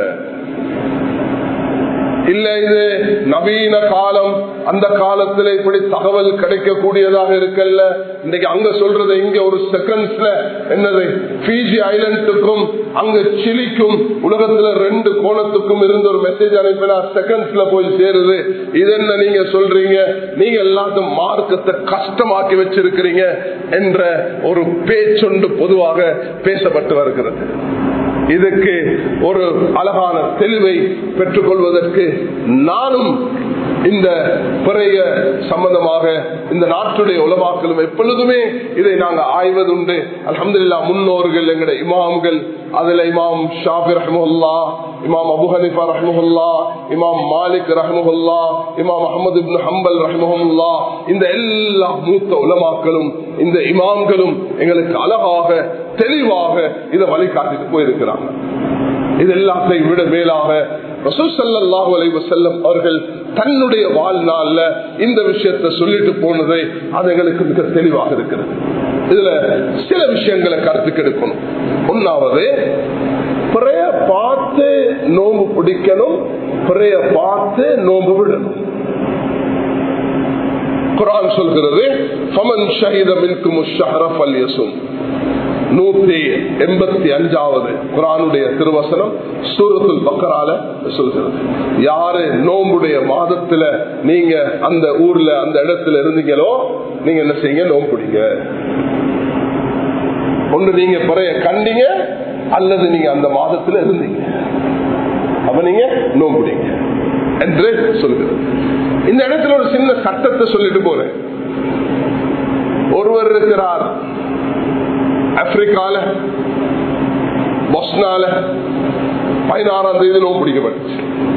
இல்ல இது நவீன காலம் அந்த காலத்துல இப்படி தகவல் கிடைக்கக்கூடியதாக இருக்கல்ல இன்னைக்கு அங்க சொல்றது இங்க ஒரு செகண்ட்ஸ்ல என்னது பிஜி ஐலண்டுக்கும் அங்க சிலிக்கும் உலகத்துல ரெண்டு கோணத்துக்கும் இருந்து ஒரு மெசேஜ் அனுப்பினா செகண்ட்ஸ்ல போய் சேருது இது என்ன நீங்க சொல்றீங்க நீங்க எல்லாத்தையும் மார்க்கத்தை கஷ்டமாக்கி வச்சிருக்கிறீங்க என்ற ஒரு பேச்சொண்டு பொதுவாக பேசப்பட்டு வருகிறது இதுக்கு ஒரு அழகான தெளிவை பெற்றுக் கொள்வதற்கு நானும் இந்த பிறைய சம்பந்தமாக இந்த நாட்டுடைய உலமாக்களும் எப்பொழுதுமே இதை நாங்கள் ஆய்வதுண்டு அலமதுல்லா முன்னோர்கள் எங்களுடைய இமாம்கள் அதுல இமாம் ஷாபி ரஹமுல்லா இமாம் அபு ஹனிஃபா ரஹமுல்லா இமாம் மாலிக் ரஹமுல்லா இமாம் அஹமது இப்னு ஹம்பல் ரஹமுல்லா இந்த எல்லா மூத்த உலமாக்களும் இந்த இமாம்களும் எங்களுக்கு அழகாக தெளிவாக இதை வழிகாட்டிட்டு போயிருக்கிறாங்க இது எல்லாத்தையும் விட மேலாக செல்லம் அவர்கள் தன்னுடைய வாழ்நாள்ல இந்த விஷயத்தை சொல்லிட்டு போனதை அது எங்களுக்கு மிக தெளிவாக இருக்கிறது இதுல சில விஷயங்களை கருத்துக்கு எடுக்கணும் ஒன்னாவது பிறைய பார்த்து நோம்பு பிடிக்கணும் பிறைய பார்த்து நோம்பு விடணும் குரான் சொல்கிறது ஃபமன் ஷஹித மின்கும் ஷஹரஃப் அல் யசும் நூத்தி எண்பத்தி அஞ்சாவது குரானுடைய திருவசனம் சூரத்துல் பக்கரால சொல்கிறது யாரு நோம்புடைய மாதத்துல நீங்க அந்த ஊர்ல அந்த இடத்துல இருந்தீங்களோ நீங்க என்ன செய்யுங்க நோம்பு பிடிங்க ஒன்று நீங்க பிறைய கண்டீங்க அல்லது நீங்க அந்த மாதத்துல இருந்தீங்க அப்ப நீங்க நோம்புடிங்க என்று சொல்கிறது இந்த இடத்துல ஒரு சின்ன சட்டத்தை சொல்லிட்டு போறேன் ஒருவர் இருக்கிறார் ஆப்பிரிக்கால பொஸ்னால பதினாறாம் தேதி நோம்பு பிடிக்கப்பட்டுச்சு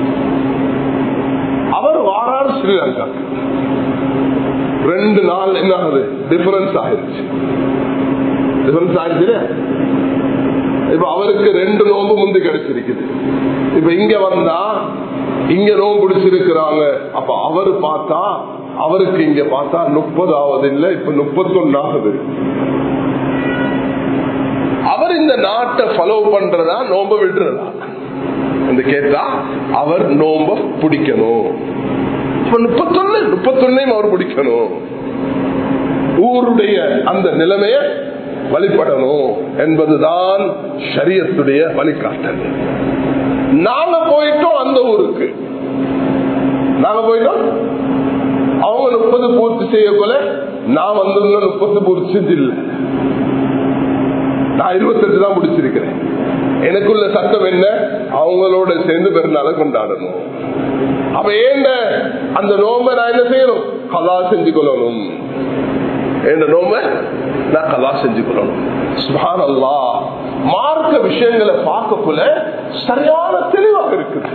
அவர் வாரார் ஸ்ரீலங்கா ரெண்டு நாள் என்ன ஆகுது டிஃபரன்ஸ் ஆயிருச்சு டிஃபரன்ஸ் ஆயிருச்சு இப்ப அவருக்கு ரெண்டு நோம்பு முந்தி கிடைச்சிருக்குது இப்ப இங்க வந்தா இங்க நோம்பு பிடிச்சிருக்கிறாங்க அப்ப அவரு பார்த்தா அவருக்கு இங்க பார்த்தா முப்பது ஆவது இல்ல இப்ப முப்பத்தொன்னு ஆகுது அவர் இந்த நாட்டை ஃபாலோ பண்றதா நோம்ப விடுறதா என்று கேட்டா அவர் நோம்ப பிடிக்கணும் இப்ப முப்பத்தொன்னு முப்பத்தொன்னையும் அவர் பிடிக்கணும் ஊருடைய அந்த நிலைமைய வழிபடணும் என்பதுதான் சரியத்துடைய வழிகாட்டல் நாங்க போயிட்டோம் அந்த ஊருக்கு நாங்க போயிட்டோம் அவங்க முப்பது பூர்த்தி செய்ய போல நான் வந்து முப்பது பூர்த்தி செஞ்சில்லை நான் இருபத்தெட்டு தான் முடிச்சிருக்கிறேன் எனக்குள்ள சட்டம் என்ன அவங்களோட சேர்ந்து பெருநாளை கொண்டாடணும் அப்ப ஏண்ட அந்த நோம்ப நான் என்ன செய்யணும் கலா செஞ்சு கொள்ளணும் என்ற நோம்ப நான் கலா செஞ்சு கொள்ளணும் சுபான் அல்லா மார்க்க விஷயங்களை பார்க்கக்குள்ள சரியான தெளிவாக இருக்குது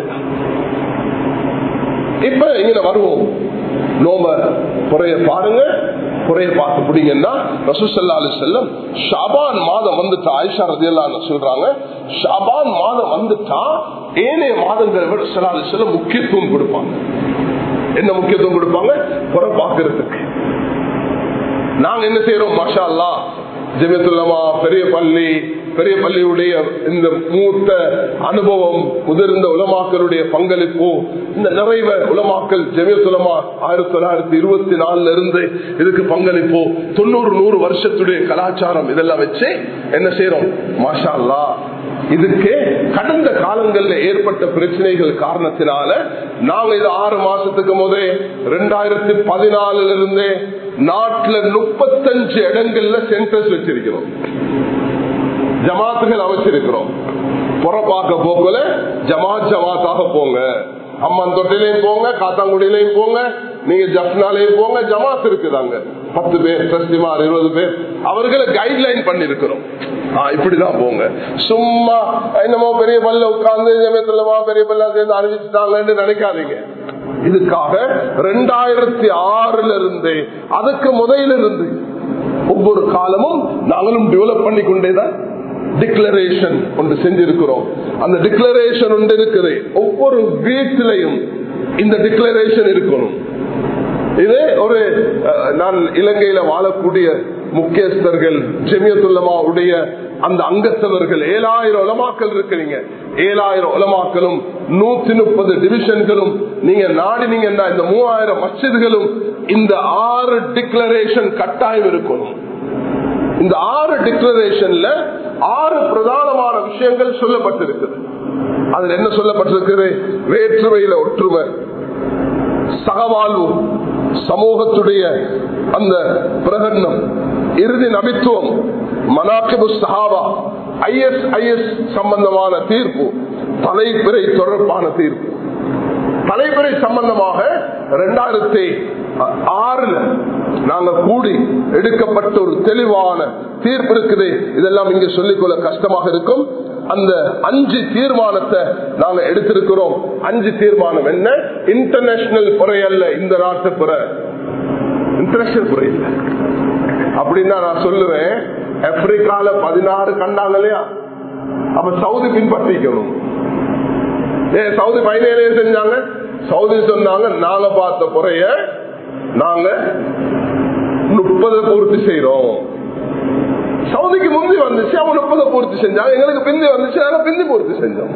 இப்ப இங்க வருவோம் நோம்ப குறைய பாருங்க குறைய பார்த்து பிடிங்கன்னா ரசூசல்லா அலி செல்லம் ஷாபான் மாதம் வந்துட்டா ஆயிஷா ரதியல்லான்னு சொல்றாங்க ஷாபான் மாதம் வந்துட்டா ஏனைய மாதங்களை விட சல்லா அலி செல்லம் முக்கியத்துவம் கொடுப்பாங்க என்ன முக்கியத்துவம் கொடுப்பாங்க குறை பார்க்கறதுக்கு நாங்க என்ன செய்யறோம் மாஷா அல்லா ஜெமியத்துல்லமா பெரிய பள்ளி பெரிய பள்ளியுடைய இந்த மூத்த அனுபவம் முதிர்ந்த உலமாக்களுடைய பங்களிப்பு இந்த நிறைவ உலமாக்கல் ஜெமியத்துலமா ஆயிரத்தி தொள்ளாயிரத்தி இருபத்தி நாலுல இருந்து இதுக்கு பங்களிப்பு தொண்ணூறு நூறு வருஷத்துடைய கலாச்சாரம் இதெல்லாம் வச்சு என்ன செய்யறோம் மாஷா அல்லா இதுக்கு கடந்த காலங்கள்ல ஏற்பட்ட பிரச்சனைகள் காரணத்தினால நாங்க இது ஆறு மாசத்துக்கு முதே ரெண்டாயிரத்தி பதினாலுல இருந்தே நாட்டுல முப்பத்தஞ்சு இடங்கள்ல சென்டர்ஸ் வச்சிருக்கிறோம் ஜமாத்துகள் அமைச்சிருக்கிறோம் புறப்பாக்க போக்கல ஜமாத் ஜமாத்தாக போங்க அம்மன் தொட்டிலையும் போங்க காத்தாங்குடியிலையும் போங்க நீங்க ஜப்னாலையும் போங்க ஜமாத் இருக்குதாங்க பத்து பேர் சஸ்திமார் இருபது பேர் அவர்களை கைட்லைன் பண்ணிருக்கிறோம் இப்படிதான் போங்க சும்மா என்னமோ பெரிய பல்ல உட்கார்ந்து ஜமயத்துலமா பெரிய பல்ல சேர்ந்து அறிவிச்சுட்டாங்கன்னு நினைக்காதீங்க இதுக்காக ரெண்டாயிரத்தி ஆறுல இருந்து அதுக்கு முதலிலிருந்து ஒவ்வொரு காலமும் நாங்களும் டெவலப் பண்ணி கொண்டேதான் டிக்ளரேஷன் ஒன்று செஞ்சிருக்கிறோம் அந்த டிக்ளரேஷன் ஒன்று இருக்குது ஒவ்வொரு வீட்டிலையும் இந்த டிக்ளரேஷன் இருக்கணும் இது ஒரு அஹ், நான் இலங்கையில வாழக்கூடிய முக்கியஸ்தர்கள் ஜெமியத்துல்லமாவுடைய அந்த அங்கத்தவர்கள் ஏழாயிரம் உலமாக்கள் இருக்கிறீங்க ஏழாயிரம் உலமாக்களும் நூத்தி முப்பது டிவிஷன்களும் நீங்க நாடினீங்கன்னா இந்த மூவாயிரம் மசித்களும் இந்த ஆறு டிக்ளரேஷன் கட்டாயம் இருக்கணும் இந்த ஆறு டிக்ளரேஷன்ல ஆறு பிரதானமான விஷயங்கள் சொல்லப்பட்டிருக்குது அதுல என்ன சொல்லப்பட்டிருக்குது வேற்றுமையில ஒற்றுமை சகவாழ்வு சமூகத்துடைய அந்த பிரகடனம் இறுதி நபித்துவம் மனாக்கிபு சஹாபா ஐஎஸ் ஐஎஸ் சம்பந்தமான தீர்ப்பு தலைப்பிறை தொடர்பான தீர்ப்பு தலைப்பிறை சம்பந்தமாக இரண்டாயிரத்தி ஆறுல நாங்க கூடி எடுக்கப்பட்ட ஒரு தெளிவான தீர்ப்பு இருக்குது இதெல்லாம் இங்க சொல்லிக்கொள்ள கஷ்டமாக இருக்கும் அந்த அஞ்சு தீர்மானத்தை நாங்க எடுத்திருக்கிறோம் அஞ்சு தீர்மானம் என்ன இன்டர்நேஷனல் புறை அல்ல இந்த நாட்டு புற இன்டர்நேஷனல் புறை இல்ல அப்படின்னா நான் சொல்லுவேன் ஆப்பிரிக்கால பதினாறு கண்டாங்க இல்லையா அப்ப சவுதி பின்பற்றிக்கணும் ஏ சவுதி பதினேழு செஞ்சாங்க சவுதி சொன்னாங்க நாங்க பார்த்த குறைய நாங்க முப்பது பூர்த்தி செய்யறோம் சவுதிக்கு முந்தி வந்துச்சு அவங்க முப்பது பூர்த்தி செஞ்சாங்க எங்களுக்கு பிந்தி வந்துச்சு நாங்க பிந்தி பூர்த்தி செஞ்சோம்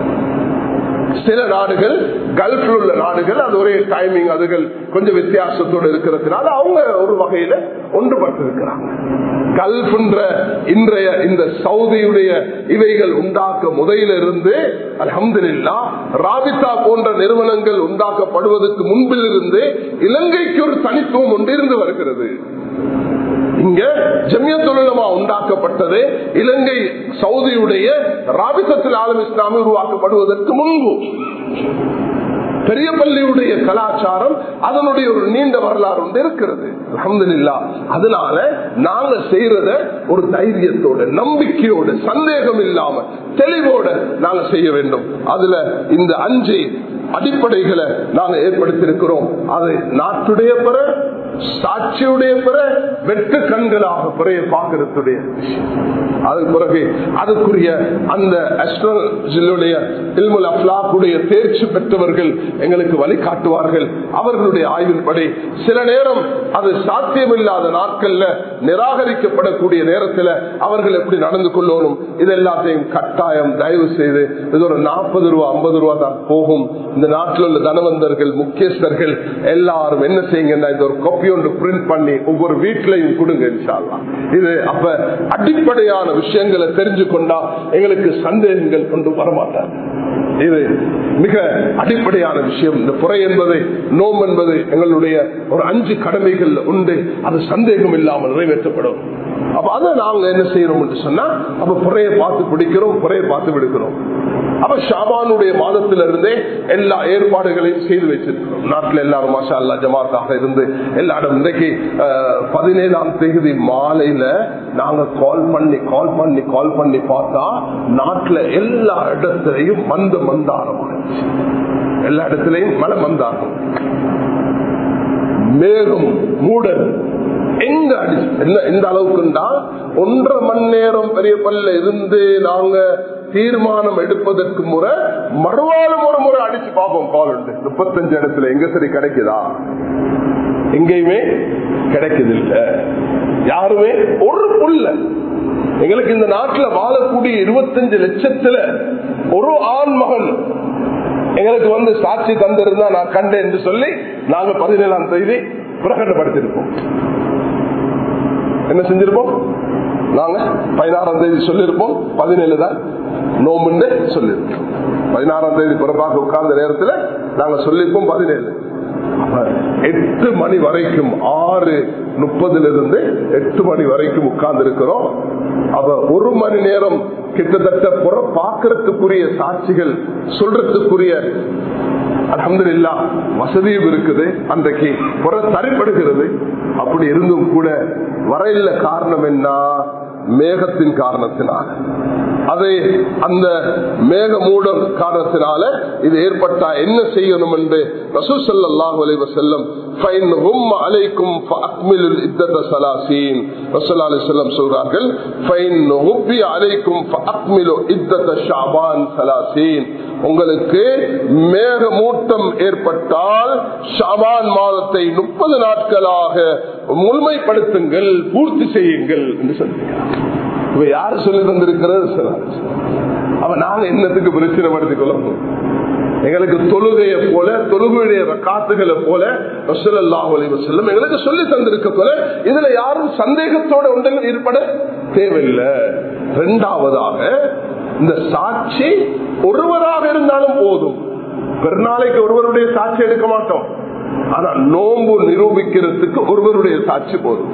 சில நாடுகள் கல்ஃபில் உள்ள நாடுகள் அது ஒரே டைமிங் அதுகள் கொஞ்சம் வித்தியாசத்தோடு இருக்கிறதுனால அவங்க ஒரு வகையில ஒன்றுபட்டு இருக்கிறாங்க கல்ஃப்ன்ற இன்றைய இந்த சவுதியுடைய இவைகள் உண்டாக்க முதலிலிருந்து அலமதுல்லா ராபிதா போன்ற நிறுவனங்கள் உண்டாக்கப்படுவதற்கு முன்பில் இருந்து இலங்கைக்கு ஒரு தனித்துவம் ஒன்றிருந்து வருகிறது இங்க ஜமியத்துலமா உண்டாக்கப்பட்டது இலங்கை சவுதியுடைய ராபித்தத்தில் ஆலம் இஸ்லாமி உருவாக்கப்படுவதற்கு முன்பு பெரிய பள்ளியுடைய கலாச்சாரம் அதனுடைய ஒரு நீண்ட வரலாறு ஒன்று இருக்கிறது அஹமதுல்லா அதனால நாங்க செய்யறத ஒரு தைரியத்தோட நம்பிக்கையோட சந்தேகம் இல்லாம தெளிவோட நாங்க செய்ய வேண்டும் அதுல இந்த அஞ்சு அடிப்படைகளை நாங்க ஏற்படுத்தியிருக்கிறோம் அது நாட்டுடைய பிற சாட்சியுடைய பிற வெட்டு கண்களாக பிறைய பார்க்கறதுடைய அதுக்கு பிறகு அதுக்குரிய அந்த அஸ்ட்ரோலஜிலுடைய இல்முல் அஃப்லாக்குடைய தேர்ச்சி பெற்றவர்கள் எங்களுக்கு வழிகாட்டுவார்கள் அவர்களுடைய ஆய்வின்படி சில நேரம் அது சாத்தியமில்லாத நாட்கள்ல நிராகரிக்கப்படக்கூடிய நேரத்தில் அவர்கள் எப்படி நடந்து கொள்ளணும் இது எல்லாத்தையும் கட்டாயம் தயவு செய்து இது ஒரு நாற்பது ரூபா ஐம்பது ரூபா தான் போகும் இந்த நாட்டில் உள்ள தனவந்தர்கள் முக்கியஸ்தர்கள் எல்லாரும் என்ன செய்யுங்கன்னா இந்த ஒரு காப்பி ஒன்று பிரிண்ட் பண்ணி ஒவ்வொரு வீட்டிலையும் கொடுங்க இன்ஷால்லா இது அப்ப அடிப்படையான விஷயங்களை தெரிஞ்சு கொண்டா எங்களுக்கு சந்தேகங்கள் கொண்டு வரமாட்டார் இது மிக அடிப்படையான விஷயம் இந்த புறை என்பது நோம் என்பது எங்களுடைய ஒரு அஞ்சு கடமைகள் உண்டு அது சந்தேகம் இல்லாமல் நிறைவேற்றப்படும் அப்ப அதை நாங்க என்ன செய்யறோம் என்று சொன்னா அப்ப புறையை பார்த்து பிடிக்கிறோம் புறையை பார்த்து விடுக்கிறோம் அப்ப ஷாபானுடைய மாதத்திலிருந்தே எல்லா ஏற்பாடுகளையும் செய்து வச்சிருக்கிறோம் நாட்டில் எல்லாரும் மாஷா அல்லா ஜமாத்தாக இருந்து எல்லா இடம் இன்றைக்கு அஹ், பதினேழாம் தேதி மாலையில நாங்க கால் பண்ணி கால் பண்ணி கால் பண்ணி பார்த்தா நாட்டுல எல்லா இடத்திலையும் மந்த மந்தாரமாச்சு எல்லா இடத்திலையும் மலை மந்தாரம் மேகம் மூடல் எங்க அடி என்ன எந்த அளவுக்குண்டா ஒன்றரை மணி நேரம் பெரிய பல்ல இருந்து நாங்க தீர்மானம் எடுப்பதற்கு முறை மறுவாலும் ஒரு முறை அடிச்சு பார்ப்போம் கால் உண்டு முப்பத்தஞ்சு இடத்துல எங்க சரி கிடைக்குதா எங்கேயுமே கிடைக்குது இல்ல யாருமே ஒரு புல்ல எங்களுக்கு இந்த நாட்டுல வாழக்கூடிய இருபத்தஞ்சு லட்சத்துல ஒரு ஆண் மகன் எங்களுக்கு வந்து சாட்சி தந்திருந்தா நான் கண்டேன் என்று சொல்லி நாங்க பதினேழாம் தேதி பிரகடனப்படுத்திருப்போம் என்ன செஞ்சிருப்போம் நாங்க பதினாறாம் தேதி சொல்லிருப்போம் பதினேழு தான் நோம்புன்னு சொல்லிருப்போம் பதினாறாம் தேதி பிறப்பாக உட்கார்ந்த நேரத்துல நாங்க சொல்லிருப்போம் பதினேழு அப்ப எட்டு மணி வரைக்கும் ஆறு முப்பதுல இருந்து எட்டு மணி வரைக்கும் உட்கார்ந்து இருக்கிறோம் அப்ப ஒரு மணி நேரம் கிட்டத்தட்ட புற பாக்குறதுக்குரிய சாட்சிகள் சொல்றதுக்குரிய அலமதுல்லா வசதியும் இருக்குது அன்றைக்கு புற தரைப்படுகிறது அப்படி இருந்தும் கூட வரையில காரணம் என்ன மேகத்தின் காரணத்தினால அதை அந்த மேக மூடம் காரணத்தினால இது ஏற்பட்டா என்ன செய்யணும் என்று ரசூல் ஸல்லல்லாஹு அலைஹி வஸல்லம் ஃபைன் ஹும் அலைக்கும் ஃபஅக்மிலுல் இத்தத ஸலாசீன் ரசூலுல்லாஹி அலைஹி வஸல்லம் சொல்றார்கள் ஃபைன் ஹுப்பி அலைக்கும் ஃபஅக்மிலு இத்தத ஷஅபான் ஸலாசீன் உங்களுக்கு மேகமூட்டம் ஏற்பட்டால் ஷாபான் மாதத்தை முப்பது நாட்களாக முழுமைப்படுத்துங்கள் பூர்த்தி செய்யுங்கள் என்று சொல்லுகிறார் இவ யாரு சொல்லி தந்திருக்கிறது அவன் நாங்க என்னத்துக்கு பிரச்சனைப்படுத்திக் கொள்ளணும் எங்களுக்கு தொழுகையை போல தொழுகையுடைய காத்துகளை போல செல்லும் எங்களுக்கு சொல்லி தந்திருக்க போல இதுல யாரும் சந்தேகத்தோட ஒன்றுகள் ஈடுபட தேவையில்லை இரண்டாவதாக இந்த சாட்சி ஒருவராக இருந்தாலும் போதும் பெருநாளைக்கு ஒருவருடைய சாட்சி எடுக்க மாட்டோம் ஆனா நோன்பு நிரூபிக்கிறதுக்கு ஒருவருடைய சாட்சி போதும்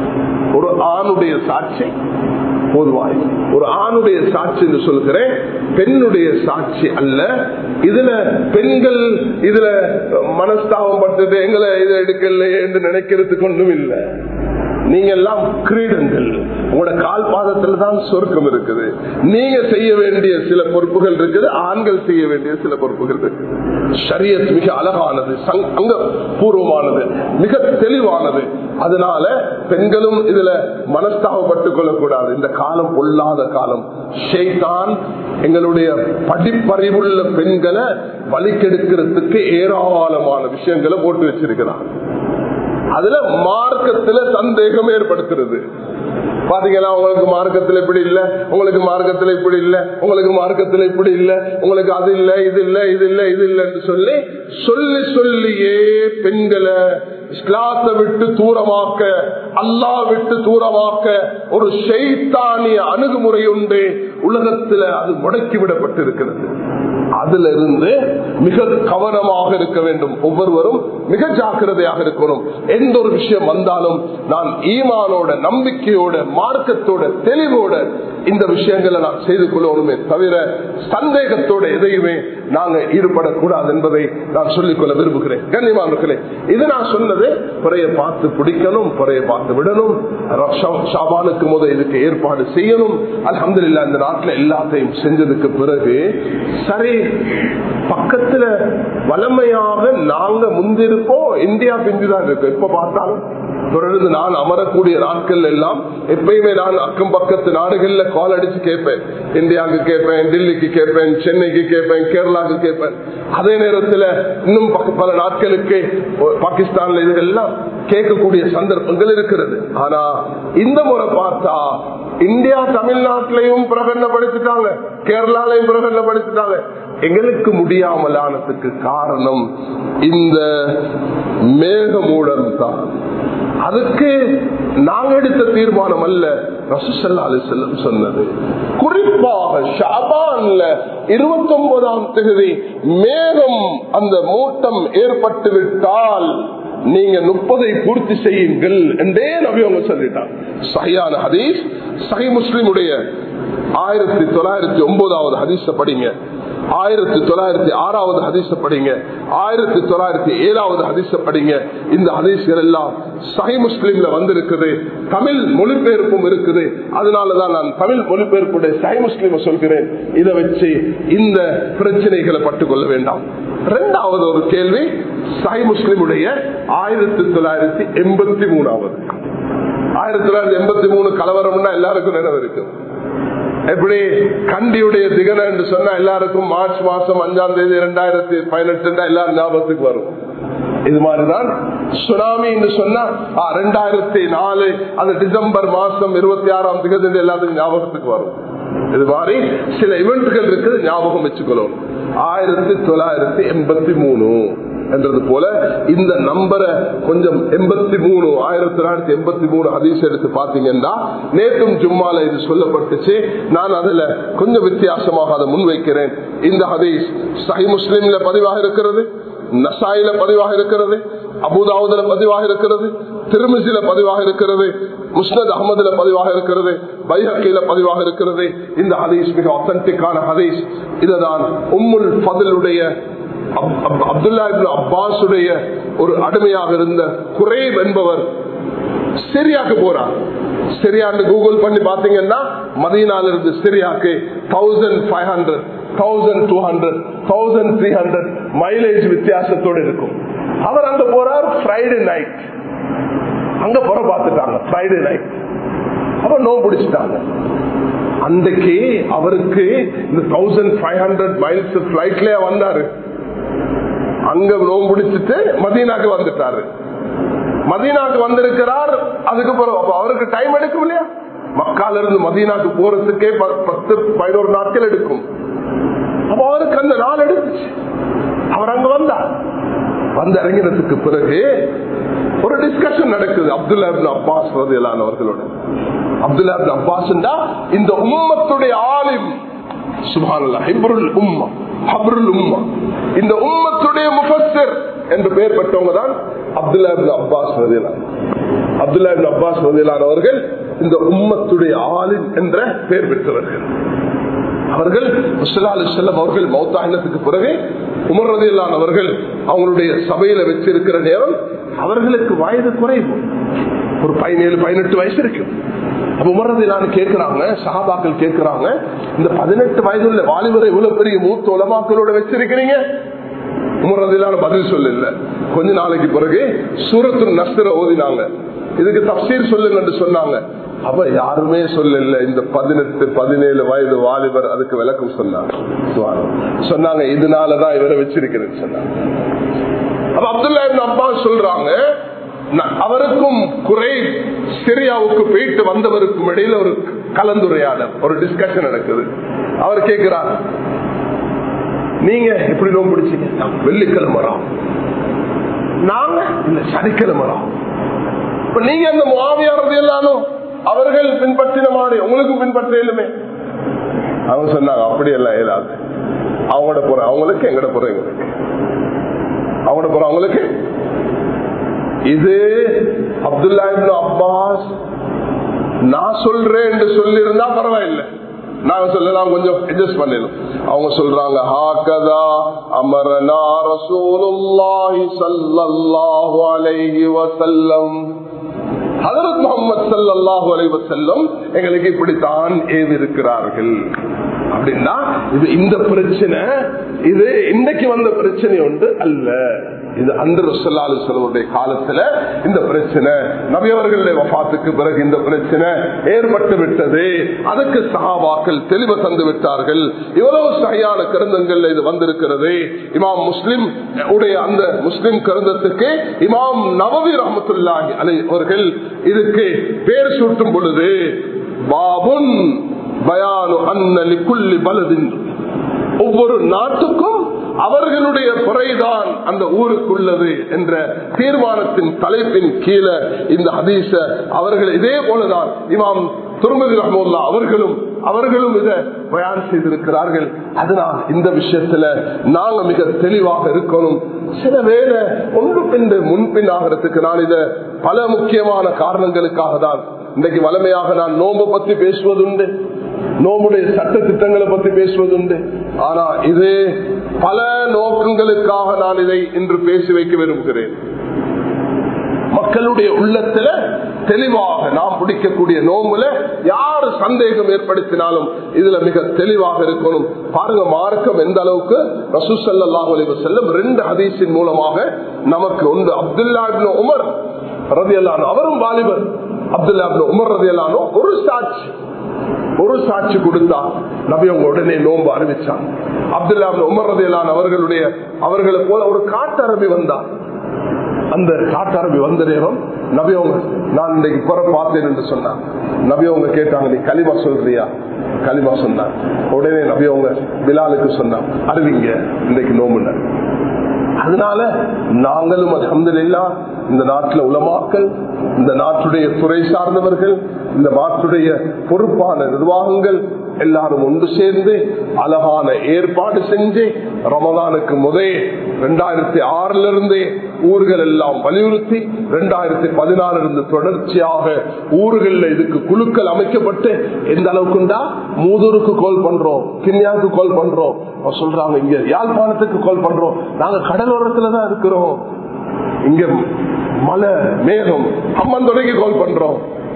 ஒரு ஆணுடைய சாட்சி போதுவாய் ஒரு ஆணுடைய சாட்சி என்று சொல்கிறேன் பெண்ணுடைய சாட்சி அல்ல இதுல பெண்கள் இதுல மனஸ்தாபம் பட்டது எங்களை இதை எடுக்கலையே என்று நினைக்கிறதுக்கு ஒன்றும் இல்லை நீங்க எல்லாம் கிரீடங்கள் உங்களோட கால் பாதத்துல தான் சொர்க்கம் இருக்குது நீங்க செய்ய வேண்டிய சில பொறுப்புகள் இருக்குது ஆண்கள் செய்ய வேண்டிய சில பொறுப்புகள் இருக்கு ஷரியத் மிக அழகானது அங்க பூர்வமானது மிக தெளிவானது அதனால பெண்களும் இதுல மனஸ்தாபப்பட்டுக் கொள்ளக்கூடாது இந்த காலம் பொல்லாத காலம் ஷெய்தான் எங்களுடைய படிப்பறிவுள்ள பெண்களை வலிக்கெடுக்கிறதுக்கு ஏராளமான விஷயங்களை போட்டு வச்சிருக்கிறான் அதுல மார்க்கத்துல சந்தேகம் ஏற்படுத்துறது பாத்தீங்களா உங்களுக்கு மார்க்கத்துல இப்படி இல்ல உங்களுக்கு மார்க்கத்துல இப்படி இல்ல உங்களுக்கு மார்க்கத்துல இப்படி இல்ல உங்களுக்கு அது இல்ல இது இல்ல இது இல்ல இது இல்லைன்னு சொல்லி சொல்லி சொல்லியே பெண்களை இஸ்லாத்தை விட்டு தூரமாக்க அல்லா விட்டு தூரமாக்க ஒரு ஷெய்தானிய அணுகுமுறை உண்டு உலகத்துல அது முடக்கி விடப்பட்டிருக்கிறது அதுல இருந்து மிக கவனமாக இருக்க வேண்டும் ஒவ்வொருவரும் மிக ஜாக்கிரதையாக இருக்கணும் எந்த ஒரு விஷயம் வந்தாலும் நான் ஈமானோட நம்பிக்கையோட மார்க்கத்தோட தெளிவோட இந்த விஷயங்களை நான் செய்து கொள்ளணுமே தவிர சந்தேகத்தோட எதையுமே நாங்க ஈடுபடக்கூடாது என்பதை நான் சொல்லிக்கொள்ள விரும்புகிறேன் கண்ணியமானே இது நான் சொன்னது பிறைய பார்த்து பிடிக்கணும் பிறைய பார்த்து விடணும் ஷாபானுக்கு முத இதுக்கு ஏற்பாடு செய்யணும் அலமது இல்லா இந்த நாட்டில் எல்லாத்தையும் செஞ்சதுக்கு பிறகு சரி பக்கத்துல வளமையாக நாங்க முந்திருப்போம் இந்தியா பிந்திதான் இருக்கு இப்ப பார்த்தாலும் தொடர்ந்து நான் அமரக்கூடிய நாட்கள் எல்லாம் எப்பயுமே நான் அக்கம் பக்கத்து நாடுகள்ல கால் அடிச்சு கேட்பேன் இந்தியாவுக்கு கேட்பேன் டெல்லிக்கு கேட்பேன் சென்னைக்கு கேட்பேன் கேரளாவுக்கு கேட்பேன் அதே நேரத்தில் இன்னும் பல நாட்களுக்கு பாகிஸ்தான்ல இதெல்லாம் கேட்கக்கூடிய சந்தர்ப்பங்கள் இருக்கிறது ஆனா இந்த முறை பார்த்தா இந்தியா தமிழ்நாட்டிலையும் பிரகடனப்படுத்திட்டாங்க கேரளாலையும் பிரகடனப்படுத்திட்டாங்க எங்களுக்கு முடியாமலானதுக்கு காரணம் இந்த மேகமூடம் தான் அதுக்கு நாங்க எடுத்த தீர்மானம் அல்ல ரசூசல்லா அலிசல்லம் சொன்னது குறிப்பாக ஷாபான்ல இருபத்தி ஒன்பதாம் தேதி மேகம் அந்த மூட்டம் ஏற்பட்டு விட்டால் நீங்க முப்பதை பூர்த்தி செய்யுங்கள் என்றே நபி அவங்க சொல்லிட்டாங்க சஹியான ஹதீஸ் சஹி முஸ்லிமுடைய ஆயிரத்தி தொள்ளாயிரத்தி ஒன்பதாவது ஹதீஸ படிங்க ஆயிரத்தி தொள்ளாயிரத்தி ஆறாவது ஹதீஸ படிங்க ஆயிரத்தி தொள்ளாயிரத்தி ஏழாவது ஹதீஸ படிங்க இந்த ஹதீஸ்கள் எல்லாம் சஹி முஸ்லீம்ல வந்திருக்குது தமிழ் மொழிபெயர்ப்பும் இருக்குது அதனாலதான் நான் தமிழ் மொழிபெயர்ப்புடைய சஹி முஸ்லீம சொல்கிறேன் இதை வச்சு இந்த பிரச்சனைகளை பட்டுக்கொள்ள வேண்டாம் இரண்டாவது ஒரு கேள்வி சஹி முஸ்லிமுடைய ஆயிரத்தி தொள்ளாயிரத்தி எண்பத்தி மூணாவது ஆயிரத்தி தொள்ளாயிரத்தி எண்பத்தி மூணு கலவரம்னா எல்லாருக்கும் நினைவு இருக்கு எப்படி கண்டியுடைய திகன என்று சொன்னா எல்லாருக்கும் மார்ச் மாசம் அஞ்சாம் தேதி இரண்டாயிரத்தி பதினெட்டு எல்லாரும் ஞாபகத்துக்கு வரும் இது மாதிரிதான் சுனாமி என்று சொன்னா ரெண்டாயிரத்தி நாலு அது டிசம்பர் மாசம் இருபத்தி ஆறாம் திகதி எல்லாத்துக்கும் ஞாபகத்துக்கு வரும் இது மாதிரி சில இவெண்ட்கள் இருக்குது ஞாபகம் வச்சுக்கணும் ஆயிரத்தி தொள்ளாயிரத்தி எண்பத்தி மூணு என்றது போல இந்த நம்பரை கொஞ்சம் எண்பத்தி மூணு ஆயிரத்தி தொள்ளாயிரத்தி எண்பத்தி மூணு ஹதீஸ் எடுத்து பாத்தீங்கன்னா நேற்றும் ஜும்மால இது சொல்லப்பட்டுச்சு நான் அதுல கொஞ்சம் வித்தியாசமாக அதை முன்வைக்கிறேன் இந்த ஹதீஸ் சஹி முஸ்லீம்ல பதிவாக இருக்கிறது நசாயில பதிவாக இருக்கிறது அபுதாவுதுல பதிவாக இருக்கிறது திருமிசில பதிவாக இருக்கிறது முஸ்னத் அகமதுல பதிவாக இருக்கிறது பைஹக்கில பதிவாக இருக்கிறது இந்த ஹதீஸ் மிக ஒத்தன்டிக்கான ஹதீஸ் இதுதான் உம்முல் ஃபதலுடைய அப்துல்லா அப்பாஸுடைய ஒரு அடிமையாக இருந்த குரேப் என்பவர் சிரியாக்கு போறார் சிரியான்னு கூகுள் பண்ணி பாத்தீங்கன்னா மதியனால இருந்து சிரியாக்கு thousand five hundred thousand two hundred thousand three hundred mileage வித்தியாசத்தோடு இருக்கும் அவர் அங்க போறார் ஃப்ரைடே நைட் அங்க புற பார்த்துட்டாங்க ஃப்ரைடே நைட் அவர் நோ பிடிச்சிட்டாங்க அன்றைக்கு அவருக்கு இந்த தௌசண்ட் ஃபைவ் ஹண்ட்ரட் மைல்ஸ் பிளைட்லயே வந்தாரு அங்க நோம்பு பிடிச்சிட்டு மதீனாக்கு வந்துட்டாரு மதீனாக்கு வந்திருக்கிறார் அதுக்கு பிறகு அப்ப அவருக்கு டைம் எடுக்கும் இல்லையா மக்கால இருந்து மதீனாக்கு போறதுக்கே ப- பத்து பதினோரு நாட்கள் எடுக்கும் அப்ப அவருக்கு அந்த நாள் எடுத்துச்சு அவர் அங்க வந்தார் வந்து இறங்கினதுக்கு பிறகு ஒரு டிஸ்கஷன் நடக்குது அப்துல்லா இப்னு அப்பாஸ் அவர்களோட அப்துல்லா இப்னு அப்பாஸ் இந்த உம்மத்துடைய ஆலிம் சுபானல்லா ஹிப்ருல் உம்மா ஹப்ருல் உம்மா இந்த உம்மத்துடைய முஃபஸ்ஸிர் என்று பெயர் பெற்றவங்க தான் அப்துல்லா இப்னு அப்பாஸ் ரதியல்லாஹு அப்துல்லா இப்னு அப்பாஸ் ரதியல்லாஹு அவர்கள் இந்த உம்மத்துடைய ஆலிம் என்ற பெயர் பெற்றவர்கள் அவர்கள் செல்லம் அவர்கள் மௌத்தாயினத்துக்கு பிறகு உமர் ரதியல்லான் அவர்கள் அவங்களுடைய சபையில வச்சிருக்கிற நேரம் அவர்களுக்கு வயது குறைவு ஒரு பதினேழு பதினெட்டு வயசு இருக்கும் அப்ப உமர் ரதியல்லான்னு கேட்கிறாங்க சஹாபாக்கள் கேட்கிறாங்க இந்த பதினெட்டு வயதுள்ள வாலிபரை இவ்வளவு பெரிய மூத்த உலமாக்களோட வச்சிருக்கிறீங்க உமர் ரதியல்லான பதில் சொல்லல கொஞ்ச நாளைக்கு பிறகு சூரத்து நஸ்திர ஓதினாங்க இதுக்கு தப்சீர் சொல்லுங்க என்று சொன்னாங்க அப்ப யாருமே சொல்லல இந்த பதினெட்டு பதினேழு வயது வாலிபர் அதுக்கு விளக்கம் சொன்னாங்க சொன்னாங்க இதனாலதான் இவரை வச்சிருக்கிறேன்னு சொன்னாங்க அப்ப அப்துல்லா இப்னு அப்பாஸ் சொல்றாங்க ந- அவருக்கும் குறை சிரியாவுக்கு போயிட்டு வந்தவருக்கும் இடையில ஒரு கலந்துரையாடல் ஒரு டிஸ்கஷன் நடக்குது அவர் கேட்கிறார் நீங்க எப்படி நோம்பு பிடிச்சீங்க நான் வெள்ளிக்கிழமை ராம். நாங்க இல்ல சனிக்கிழமை ராம். இப்ப நீங்க அந்த மாவியாரது எல்லாரும் அவர்கள் பின்பற்றின மாதிரி உங்களுக்கும் பின்பற்றலுமே அவங்க சொன்னாங்க அப்படி எல்லாம் இயலாது அவங்களோட போற அவங்களுக்கு எங்கட போற எங்களுக்கு அவங்களோட போற அவங்களுக்கு இது அப்துல்லா இப்னு அப்பாஸ் நான் சொல்றேன் என்று சொல்லியிருந்தா பரவாயில்லை நாங்க சொல்லலாம் கொஞ்சம் அட்ஜஸ்ட் பண்ணிடலாம் அவங்க சொல்றாங்க ஹாக்கதா அமரனா ரசூலுல்லாஹி ஸல்லல்லாஹு அலைஹி வஸல்லம் ஹதரத் முகமது ஸல்லல்லாஹு அலைஹி வஸல்லம் எங்களுக்கு இப்படித்தான் ஏவி இருக்கிறார்கள் அப்படின்னா இது இந்த பிரச்சனை இது இன்னைக்கு வந்த பிரச்சனை ஒன்று அல்ல இது அன்று ரசல்லாலு செலவுடைய காலத்துல இந்த பிரச்சனை நபியவர்களுடைய வபாத்துக்கு பிறகு இந்த பிரச்சனை ஏற்பட்டு விட்டது அதுக்கு சகாபாக்கள் தெளிவு தந்து விட்டார்கள் இவ்வளவு சரியான கருந்தங்கள்ல இது வந்திருக்கிறது இமாம் முஸ்லிம் உடைய அந்த முஸ்லிம் கருந்தத்துக்கு இமாம் நவவி ரஹமத்துல்லாஹி அலை அவர்கள் இதுக்கு பேர் சூட்டும் பொழுது பாபுன் பயானு அன்னலி குல்லி பலதின் ஒவ்வொரு நாட்டுக்கும் அவர்களுடைய குறைதான் அந்த ஊருக்குள்ளது என்ற தீர்மானத்தின் தலைப்பின் கீழே இந்த ஹதீஸ அவர்கள் இதே போலதான் இமாம் துருமதி ரஹமுல்லா அவர்களும் அவர்களும் இதை பயன் செய்திருக்கிறார்கள் அதனால் இந்த விஷயத்துல நாங்க மிக தெளிவாக இருக்கணும் சில வேலை ஒன்று பின் முன்பின் ஆகிறதுக்கு நான் இத பல முக்கியமான காரணங்களுக்காக தான் இன்றைக்கு வளமையாக நான் நோம்பு பத்தி பேசுவதுண்டு நோம்புடைய சட்ட திட்டங்களை பத்தி பேசுவதுண்டு ஆனா இது பல நோக்கங்களுக்காக நான் இதை இன்று பேசி வைக்க விரும்புகிறேன் மக்களுடைய உள்ளத்துல தெளிவாக நாம் பிடிக்கக்கூடிய நோம்புல யாரு சந்தேகம் ஏற்படுத்தினாலும் இதுல மிக தெளிவாக இருக்கணும் பாருங்க மார்க்கம் எந்த அளவுக்கு ரசூசல்லாஹு அலைஹி வஸல்லம் ரெண்டு ஹதீஸின் மூலமாக நமக்கு ஒன்று அப்துல்லா இப்னு உமர் ரதியல்லானு அவரும் வாலிபர் அப்துல்லா இப்னு உமர் ரதியல்லானு ஒரு சாட்சி ஒரு சாட்சி கொடுத்தா நபி அவங்க உடனே நோன்பு அறிவிச்சாங்க அப்துல்லா இப்னு உமர் ரதியல்லான் அவர்களுடைய அவர்களை போல ஒரு காட்டரபி வந்தார் அந்த காட்டாரபி வந்த நேரம் நபி அவங்க நான் இன்னைக்கு புற பார்த்தேன் என்று சொன்னாங்க நபி அவங்க கேட்டாங்க நீ களிமா சொல்றியா களிமா சொன்னாங்க உடனே நபி அவங்க பிலாலுக்கு சொன்னாங்க அறிவிங்க இன்னைக்கு நோம்புன அதனால நாங்களும் அலமதுல்லா இந்த நாட்டில் உலமாக்கல் இந்த நாட்டுடைய துறை சார்ந்தவர்கள் இந்த நாட்டுடைய பொறுப்பான நிர்வாகங்கள் எல்லாரும் ஒன்று சேர்ந்து அழகான ஏற்பாடு செஞ்சு ரமதானுக்கு முதே ரெண்டாயிரத்தி ஆறுல இருந்தே ஊர்கள் எல்லாம் வலியுறுத்தி ரெண்டாயிரத்தி பதினாறு இருந்து தொடர்ச்சியாக ஊர்களில் இதுக்கு குழுக்கள் அமைக்கப்பட்டு எந்த அளவுக்குண்டா மூதூருக்கு கால் பண்றோம் கிண்ணியாவுக்கு கால் பண்றோம் அவங்க சொல்றாங்க இங்க யாழ்ப்பாணத்துக்கு கால் பண்றோம் நாங்க கடலோரத்துல தான் இருக்கிறோம் இங்க மலை மேகம் அம்மந்தொடைக்கு கால் பண்றோம்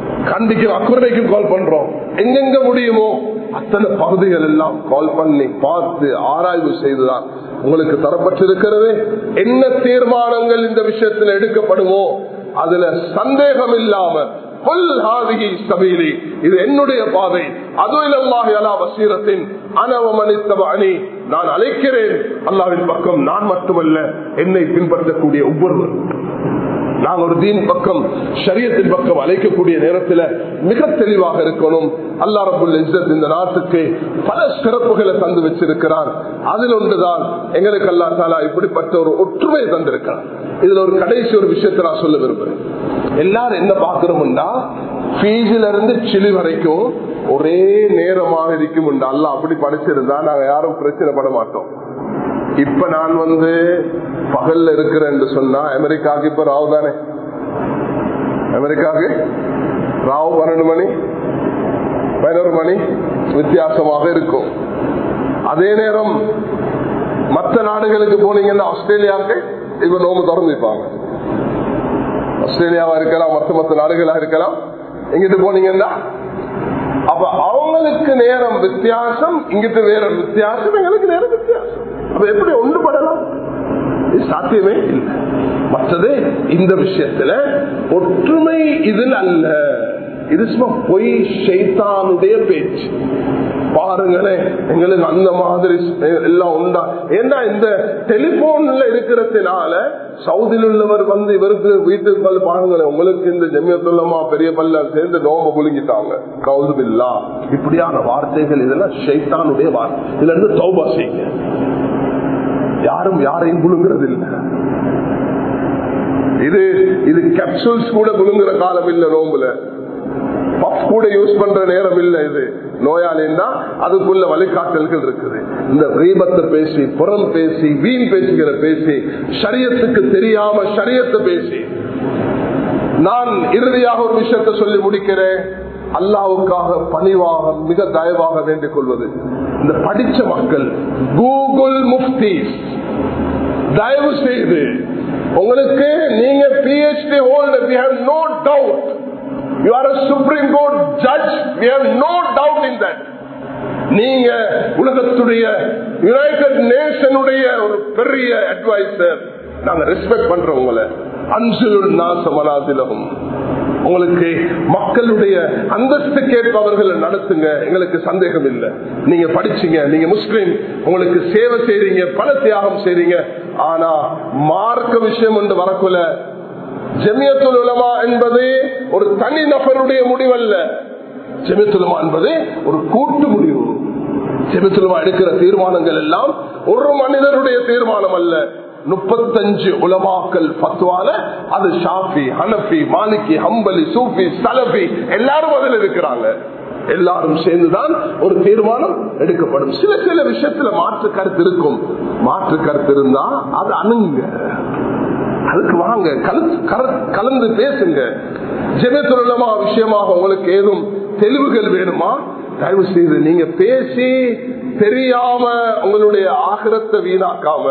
கண்டிக்கும் அக்குறைக்கும் கால் பண்றோம் எங்கெங்க முடியுமோ அத்தனை பகுதிகள் எல்லாம் கால் பண்ணி பார்த்து ஆராய்வு செய்துதான் உங்களுக்கு தரப்பட்டிருக்கிறது என்ன தீர்மானங்கள் இந்த விஷயத்தில் எடுக்கப்படுமோ அதுல சந்தேகம் இல்லாம கொல் ஹாதிகி சபீலி இது என்னுடைய பாதை அதுவில்லாஹி அலா வசீரத்தின் அனவமனித்தவ அணி நான் அழைக்கிறேன் அல்லாவின் பக்கம் நான் மட்டுமல்ல என்னை பின்பற்றக்கூடிய ஒவ்வொருவரும் நாங்க ஒரு தீன் பக்கம் ஷரியத்தின் பக்கம் அழைக்கக்கூடிய நேரத்தில் மிக தெளிவாக இருக்கணும் அல்லா ரபுல் இஸ்ஸத் இந்த நாட்டுக்கு பல சிறப்புகளை தந்து வச்சிருக்கிறார் அதில் ஒன்றுதான் எங்களுக்கு அல்லா தாலா இப்படிப்பட்ட ஒரு ஒற்றுமையை தந்திருக்கிறார் இதுல ஒரு கடைசி ஒரு விஷயத்தை நான் சொல்ல விரும்புறேன் எல்லாரும் என்ன பாக்குறோம்னா பீஜில இருந்து சிலி வரைக்கும் ஒரே நேரமாக இருக்கும் அல்லா அப்படி படிச்சிருந்தா நாங்க யாரும் பிரச்சனை பட மாட்டோம் இப்ப நான் வந்து பகல்ல இருக்கிறேன் சொன்னா அமெரிக்காவுக்கு இப்ப ராவ் தானே அமெரிக்காவுக்கு ராவ் பன்னெண்டு மணி பதினோரு மணி வித்தியாசமாக இருக்கும் அதே நேரம் மற்ற நாடுகளுக்கு போனீங்கன்னா ஆஸ்திரேலியாவுக்கு இப்ப நோம்பு திறந்துப்பாங்க ஆஸ்திரேலியாவா இருக்கலாம் மற்ற மற்ற நாடுகளா இருக்கலாம் எங்கிட்டு போனீங்கன்னா அப்ப அவங்களுக்கு நேரம் வித்தியாசம் இங்கிட்டு வேற வித்தியாசம் எங்களுக்கு நேரம் வித்தியாசம் அப்ப எப்படி ஒன்றுபடலாம் சாத்தியமே இல்லை மற்றது இந்த விஷயத்துல ஒற்றுமை இதில் அல்ல இது சும்மா பொய் ஷைத்தானுடைய பேச்சு பாருங்களேன் எங்களுக்கு அந்த மாதிரி எல்லாம் உண்டா ஏன்னா இந்த டெலிபோன்ல இருக்கிறதுனால சவுதியில் உள்ளவர் வந்து இவருக்கு வீட்டுக்கு வந்து பாருங்களேன் உங்களுக்கு இந்த ஜெமியத்துள்ளமா பெரிய பல்ல சேர்ந்து நோம்ப புழுங்கிட்டாங்க கவுதுபில்லா இப்படியான வார்த்தைகள் இதெல்லாம் ஷைத்தானுடைய வார்த்தை இதுல இருந்து தௌபா செய்யுங்க யாரும் யாரையும் புழுங்குறது இல்லை இது இது கேப்சூல்ஸ் கூட புழுங்குற காலம் இல்ல நோம்புல பப் கூட யூஸ் பண்ற நேரம் இல்ல இது நோயாளின்னா அதுக்குள்ள வழிகாட்டல்கள் இருக்குது இந்த ரீபத்தை பேசி புறம் பேசி வீண் பேசுகிற பேசி சரியத்துக்கு தெரியாம சரியத்தை பேசி நான் இறுதியாக ஒரு விஷயத்தை சொல்லி முடிக்கிறேன் அல்லாவுக்காக பணிவாக மிக தயவாக வேண்டிக் கொள்வது இந்த படிச்ச மக்கள் கூகுள் முஃப்தி தயவு செய்து உங்களுக்கு நீங்க PhD holder we have no doubt you are supreme court judge we have no doubt in that நீங்க உலகத்துடைய யுனைடெட் நேஷனுடைய ஒரு பெரிய அட்வைசர் நாங்க ரெஸ்பெக்ட் பண்றோம் உங்களை அன்சுல் நாசமனாதிலகும் உங்களுக்கு மக்களுடைய அந்தஸ்து கேட்பவர்கள் நடத்துங்க எங்களுக்கு சந்தேகம் இல்லை நீங்க படிச்சீங்க நீங்க முஸ்லீம் உங்களுக்கு சேவை செய்றீங்க பல தியாகம் செய்றீங்க ஆனா மார்க்க விஷயம் என்று வரக்குள்ள ஜெமியத்துல் உலமா என்பது ஒரு தனி நபருடைய முடிவல்ல ஜெமியத்துலமா என்பது ஒரு கூட்டு முடிவு ஜெமியத்துலமா எடுக்கிற தீர்மானங்கள் எல்லாம் ஒரு மனிதனுடைய தீர்மானம் அல்ல முப்பத்தஞ்சு உலமாக்கல் பத்துவால அது ஷாஃபி ஹனபி மாலிகி ஹம்பலி சூஃபி சலபி எல்லாரும் அதில் இருக்கிறாங்க எல்லாரும் சேர்ந்துதான் ஒரு தீர்மானம் எடுக்கப்படும் சில சில விஷயத்துல மாற்று கருத்து இருக்கும் மாற்று கருத்து இருந்தா அது அணுங்க அதுக்கு வாங்க கலந்து பேசுங்க ஜெபத்துலமா விஷயமாக உங்களுக்கு ஏதும் தெளிவுகள் வேணுமா தயவு செய்து நீங்க பேசி தெரியாம உங்களுடைய ஆகிரத்தை வீணாக்காம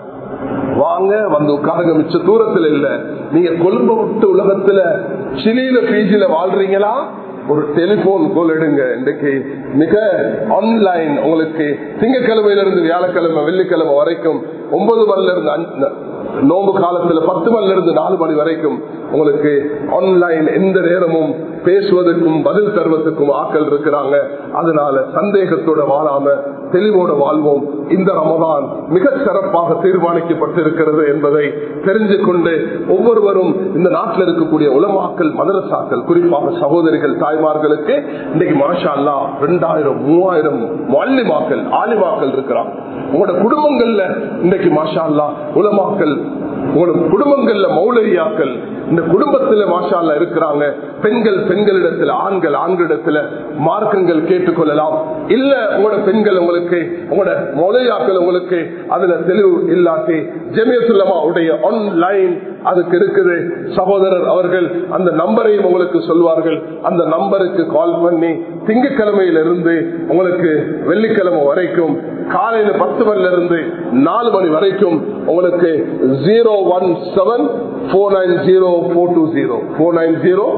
வாங்க வந்து உட்காருங்க மிச்ச தூரத்துல இல்ல நீங்க கொழும்பு விட்டு உலகத்துல சிலியில பீஜில வாழ்றீங்களா ஒரு டெலிபோன் கோல் எடுங்க இன்றைக்கு மிக ஆன்லைன் உங்களுக்கு திங்கக்கிழமையில இருந்து வியாழக்கிழமை வெள்ளிக்கிழமை வரைக்கும் ஒன்பது மணில இருந்து நோம்பு காலத்துல பத்து மணில இருந்து நாலு மணி வரைக்கும் உங்களுக்கு ஆன்லைன் எந்த நேரமும் பேசுவதற்கும் பதில் தருவதற்கும் ஆக்கள் இருக்கிறாங்க அதனால சந்தேகத்தோட வாழாம தெளிவோட வாழ்வோம் இந்த ரமதான் மிக சிறப்பாக தீர்மானிக்கப்பட்டிருக்கிறது என்பதை தெரிஞ்சு கொண்டு ஒவ்வொருவரும் இந்த நாட்டில் இருக்கக்கூடிய உலமாக்கல் மதரசாக்கள் குறிப்பாக சகோதரிகள் தாய்மார்களுக்கு இன்னைக்கு மாஷா அல்லா ரெண்டாயிரம் மூவாயிரம் வள்ளிமாக்கள் ஆலிமாக்கள் இருக்கிறாங்க உங்களோட குடும்பங்கள்ல இன்னைக்கு மாஷா அல்லா உலமாக்கல் உங்களோட குடும்பங்கள்ல மௌலரியாக்கள் இந்த குடும்பத்துல மாஷால இருக்கிறாங்க பெண்கள் பெண்களிடத்துல ஆண்கள் ஆண்களிடத்துல மார்க்கங்கள் கேட்டுக்கொள்ளலாம் இல்ல உங்களோட பெண்கள் உங்களுக்கு உங்களோட மொழியாக்கள் உங்களுக்கு அதுல தெளிவு இல்லாட்டி ஜெமியத்துல்லமா உடைய ஆன்லைன் அதுக்கு இருக்குது சகோதரர் அவர்கள் அந்த நம்பரையும் உங்களுக்கு சொல்வார்கள் அந்த நம்பருக்கு கால் பண்ணி திங்கக்கிழமையிலிருந்து உங்களுக்கு வெள்ளிக்கிழமை வரைக்கும் காலையில பத்து மணில இருந்து நாலு மணி வரைக்கும் உங்களுக்கு zero one seven four nine zero four two zero four nine zero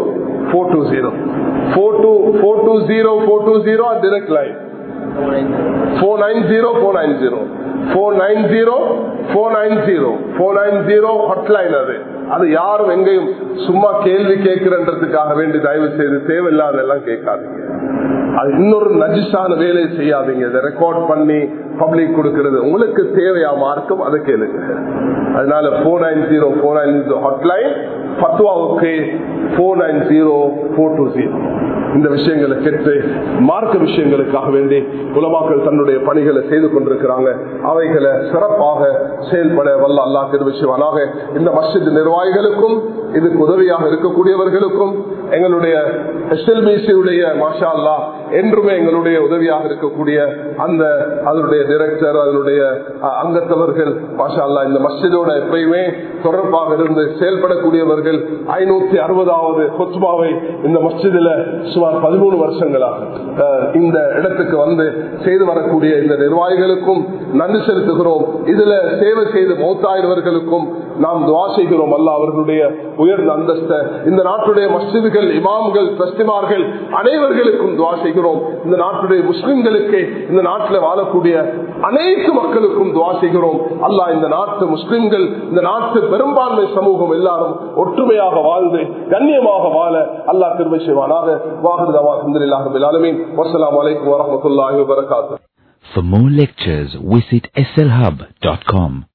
four two zero four two four two zero four two zero direct line four nine zero four nine zero four nine zero four nine zero four nine zero hotline அது அது யாரும் எங்கேயும் சும்மா கேள்வி கேட்கிறன்றதுக்காக வேண்டி தயவு செய்து தேவையில்லாத எல்லாம் கேட்காதீங்க அது இன்னொரு நஜிஸான வேலையை செய்யாதீங்க இதை ரெக்கார்ட் பண்ணி பப்ளிக் கொடுக்கிறது உங்களுக்கு தேவையா மார்க்கம் அதை கேளுங்க அதனால four nine zero four nine zero hotline பத்வாவுக்கு four nine zero four two zero இந்த விஷயங்களை கேட்டு மார்க்க விஷயங்களுக்காக வேண்டி உலமாக்கள் தன்னுடைய பணிகளை செய்து கொண்டிருக்கிறாங்க அவைகளை சிறப்பாக செயல்பட வல்ல அல்லா தெரிவிச்சுவானாக இந்த மஸ்ஜித் நிர்வாகிகளுக்கும் இதுக்கு உதவியாக இருக்கக்கூடியவர்களுக்கும் எங்களுடைய எஸ்எல்பிசியுடைய மாஷா அல்லா என்றுமே எங்களுடைய உதவியாக இருக்கக்கூடிய அந்த அதனுடைய டிரெக்டர் அதனுடைய அஹ், அங்கத்தவர்கள் மாஷா அல்லா இந்த மஸ்ஜிதோட எப்பயுமே தொடர்பாக இருந்து செயல்படக்கூடியவர்கள் ஐநூத்தி அறுபதாவது கொத்பாவை இந்த மஸ்ஜிதில் சுமார் பதிமூணு வருஷங்களாக அஹ், இந்த இடத்துக்கு வந்து செய்து வரக்கூடிய இந்த நிர்வாகிகளுக்கும் நன்றி செலுத்துகிறோம் இதுல சேவை செய்து மௌத்தாயிரவர்களுக்கும் நாம் துவா செய்கிறோம் அல்ல அவர்களுடைய உயர்ந்த அந்தஸ்த இந்த நாட்டுடைய மஸ்ஜிதுகள் இமாம்கள் பிரஸ்திமார்கள் அனைவர்களுக்கும் துவா செய்கிறோம் இந்த நாட்டுடைய முஸ்லிம்களுக்கு இந்த நாட்டில் வாழக்கூடிய அனைத்து மக்களுக்கும் துவா செய்கிறோம் அல்லாஹ் இந்த நாட்டு முஸ்லிம்கள் இந்த நாட்டு பெரும்பான்மை சமூகம் எல்லாரும் ஒற்றுமையாக வாழ்ந்து கண்ணியமாக வாழ அல்லாஹ் திருமை செய்வானாக வாகுதவா அலமீன் வசலாம் வலைக்கம் வரமத்துல்லாஹி வபரகாத்து For more lectures, visit slhub.com.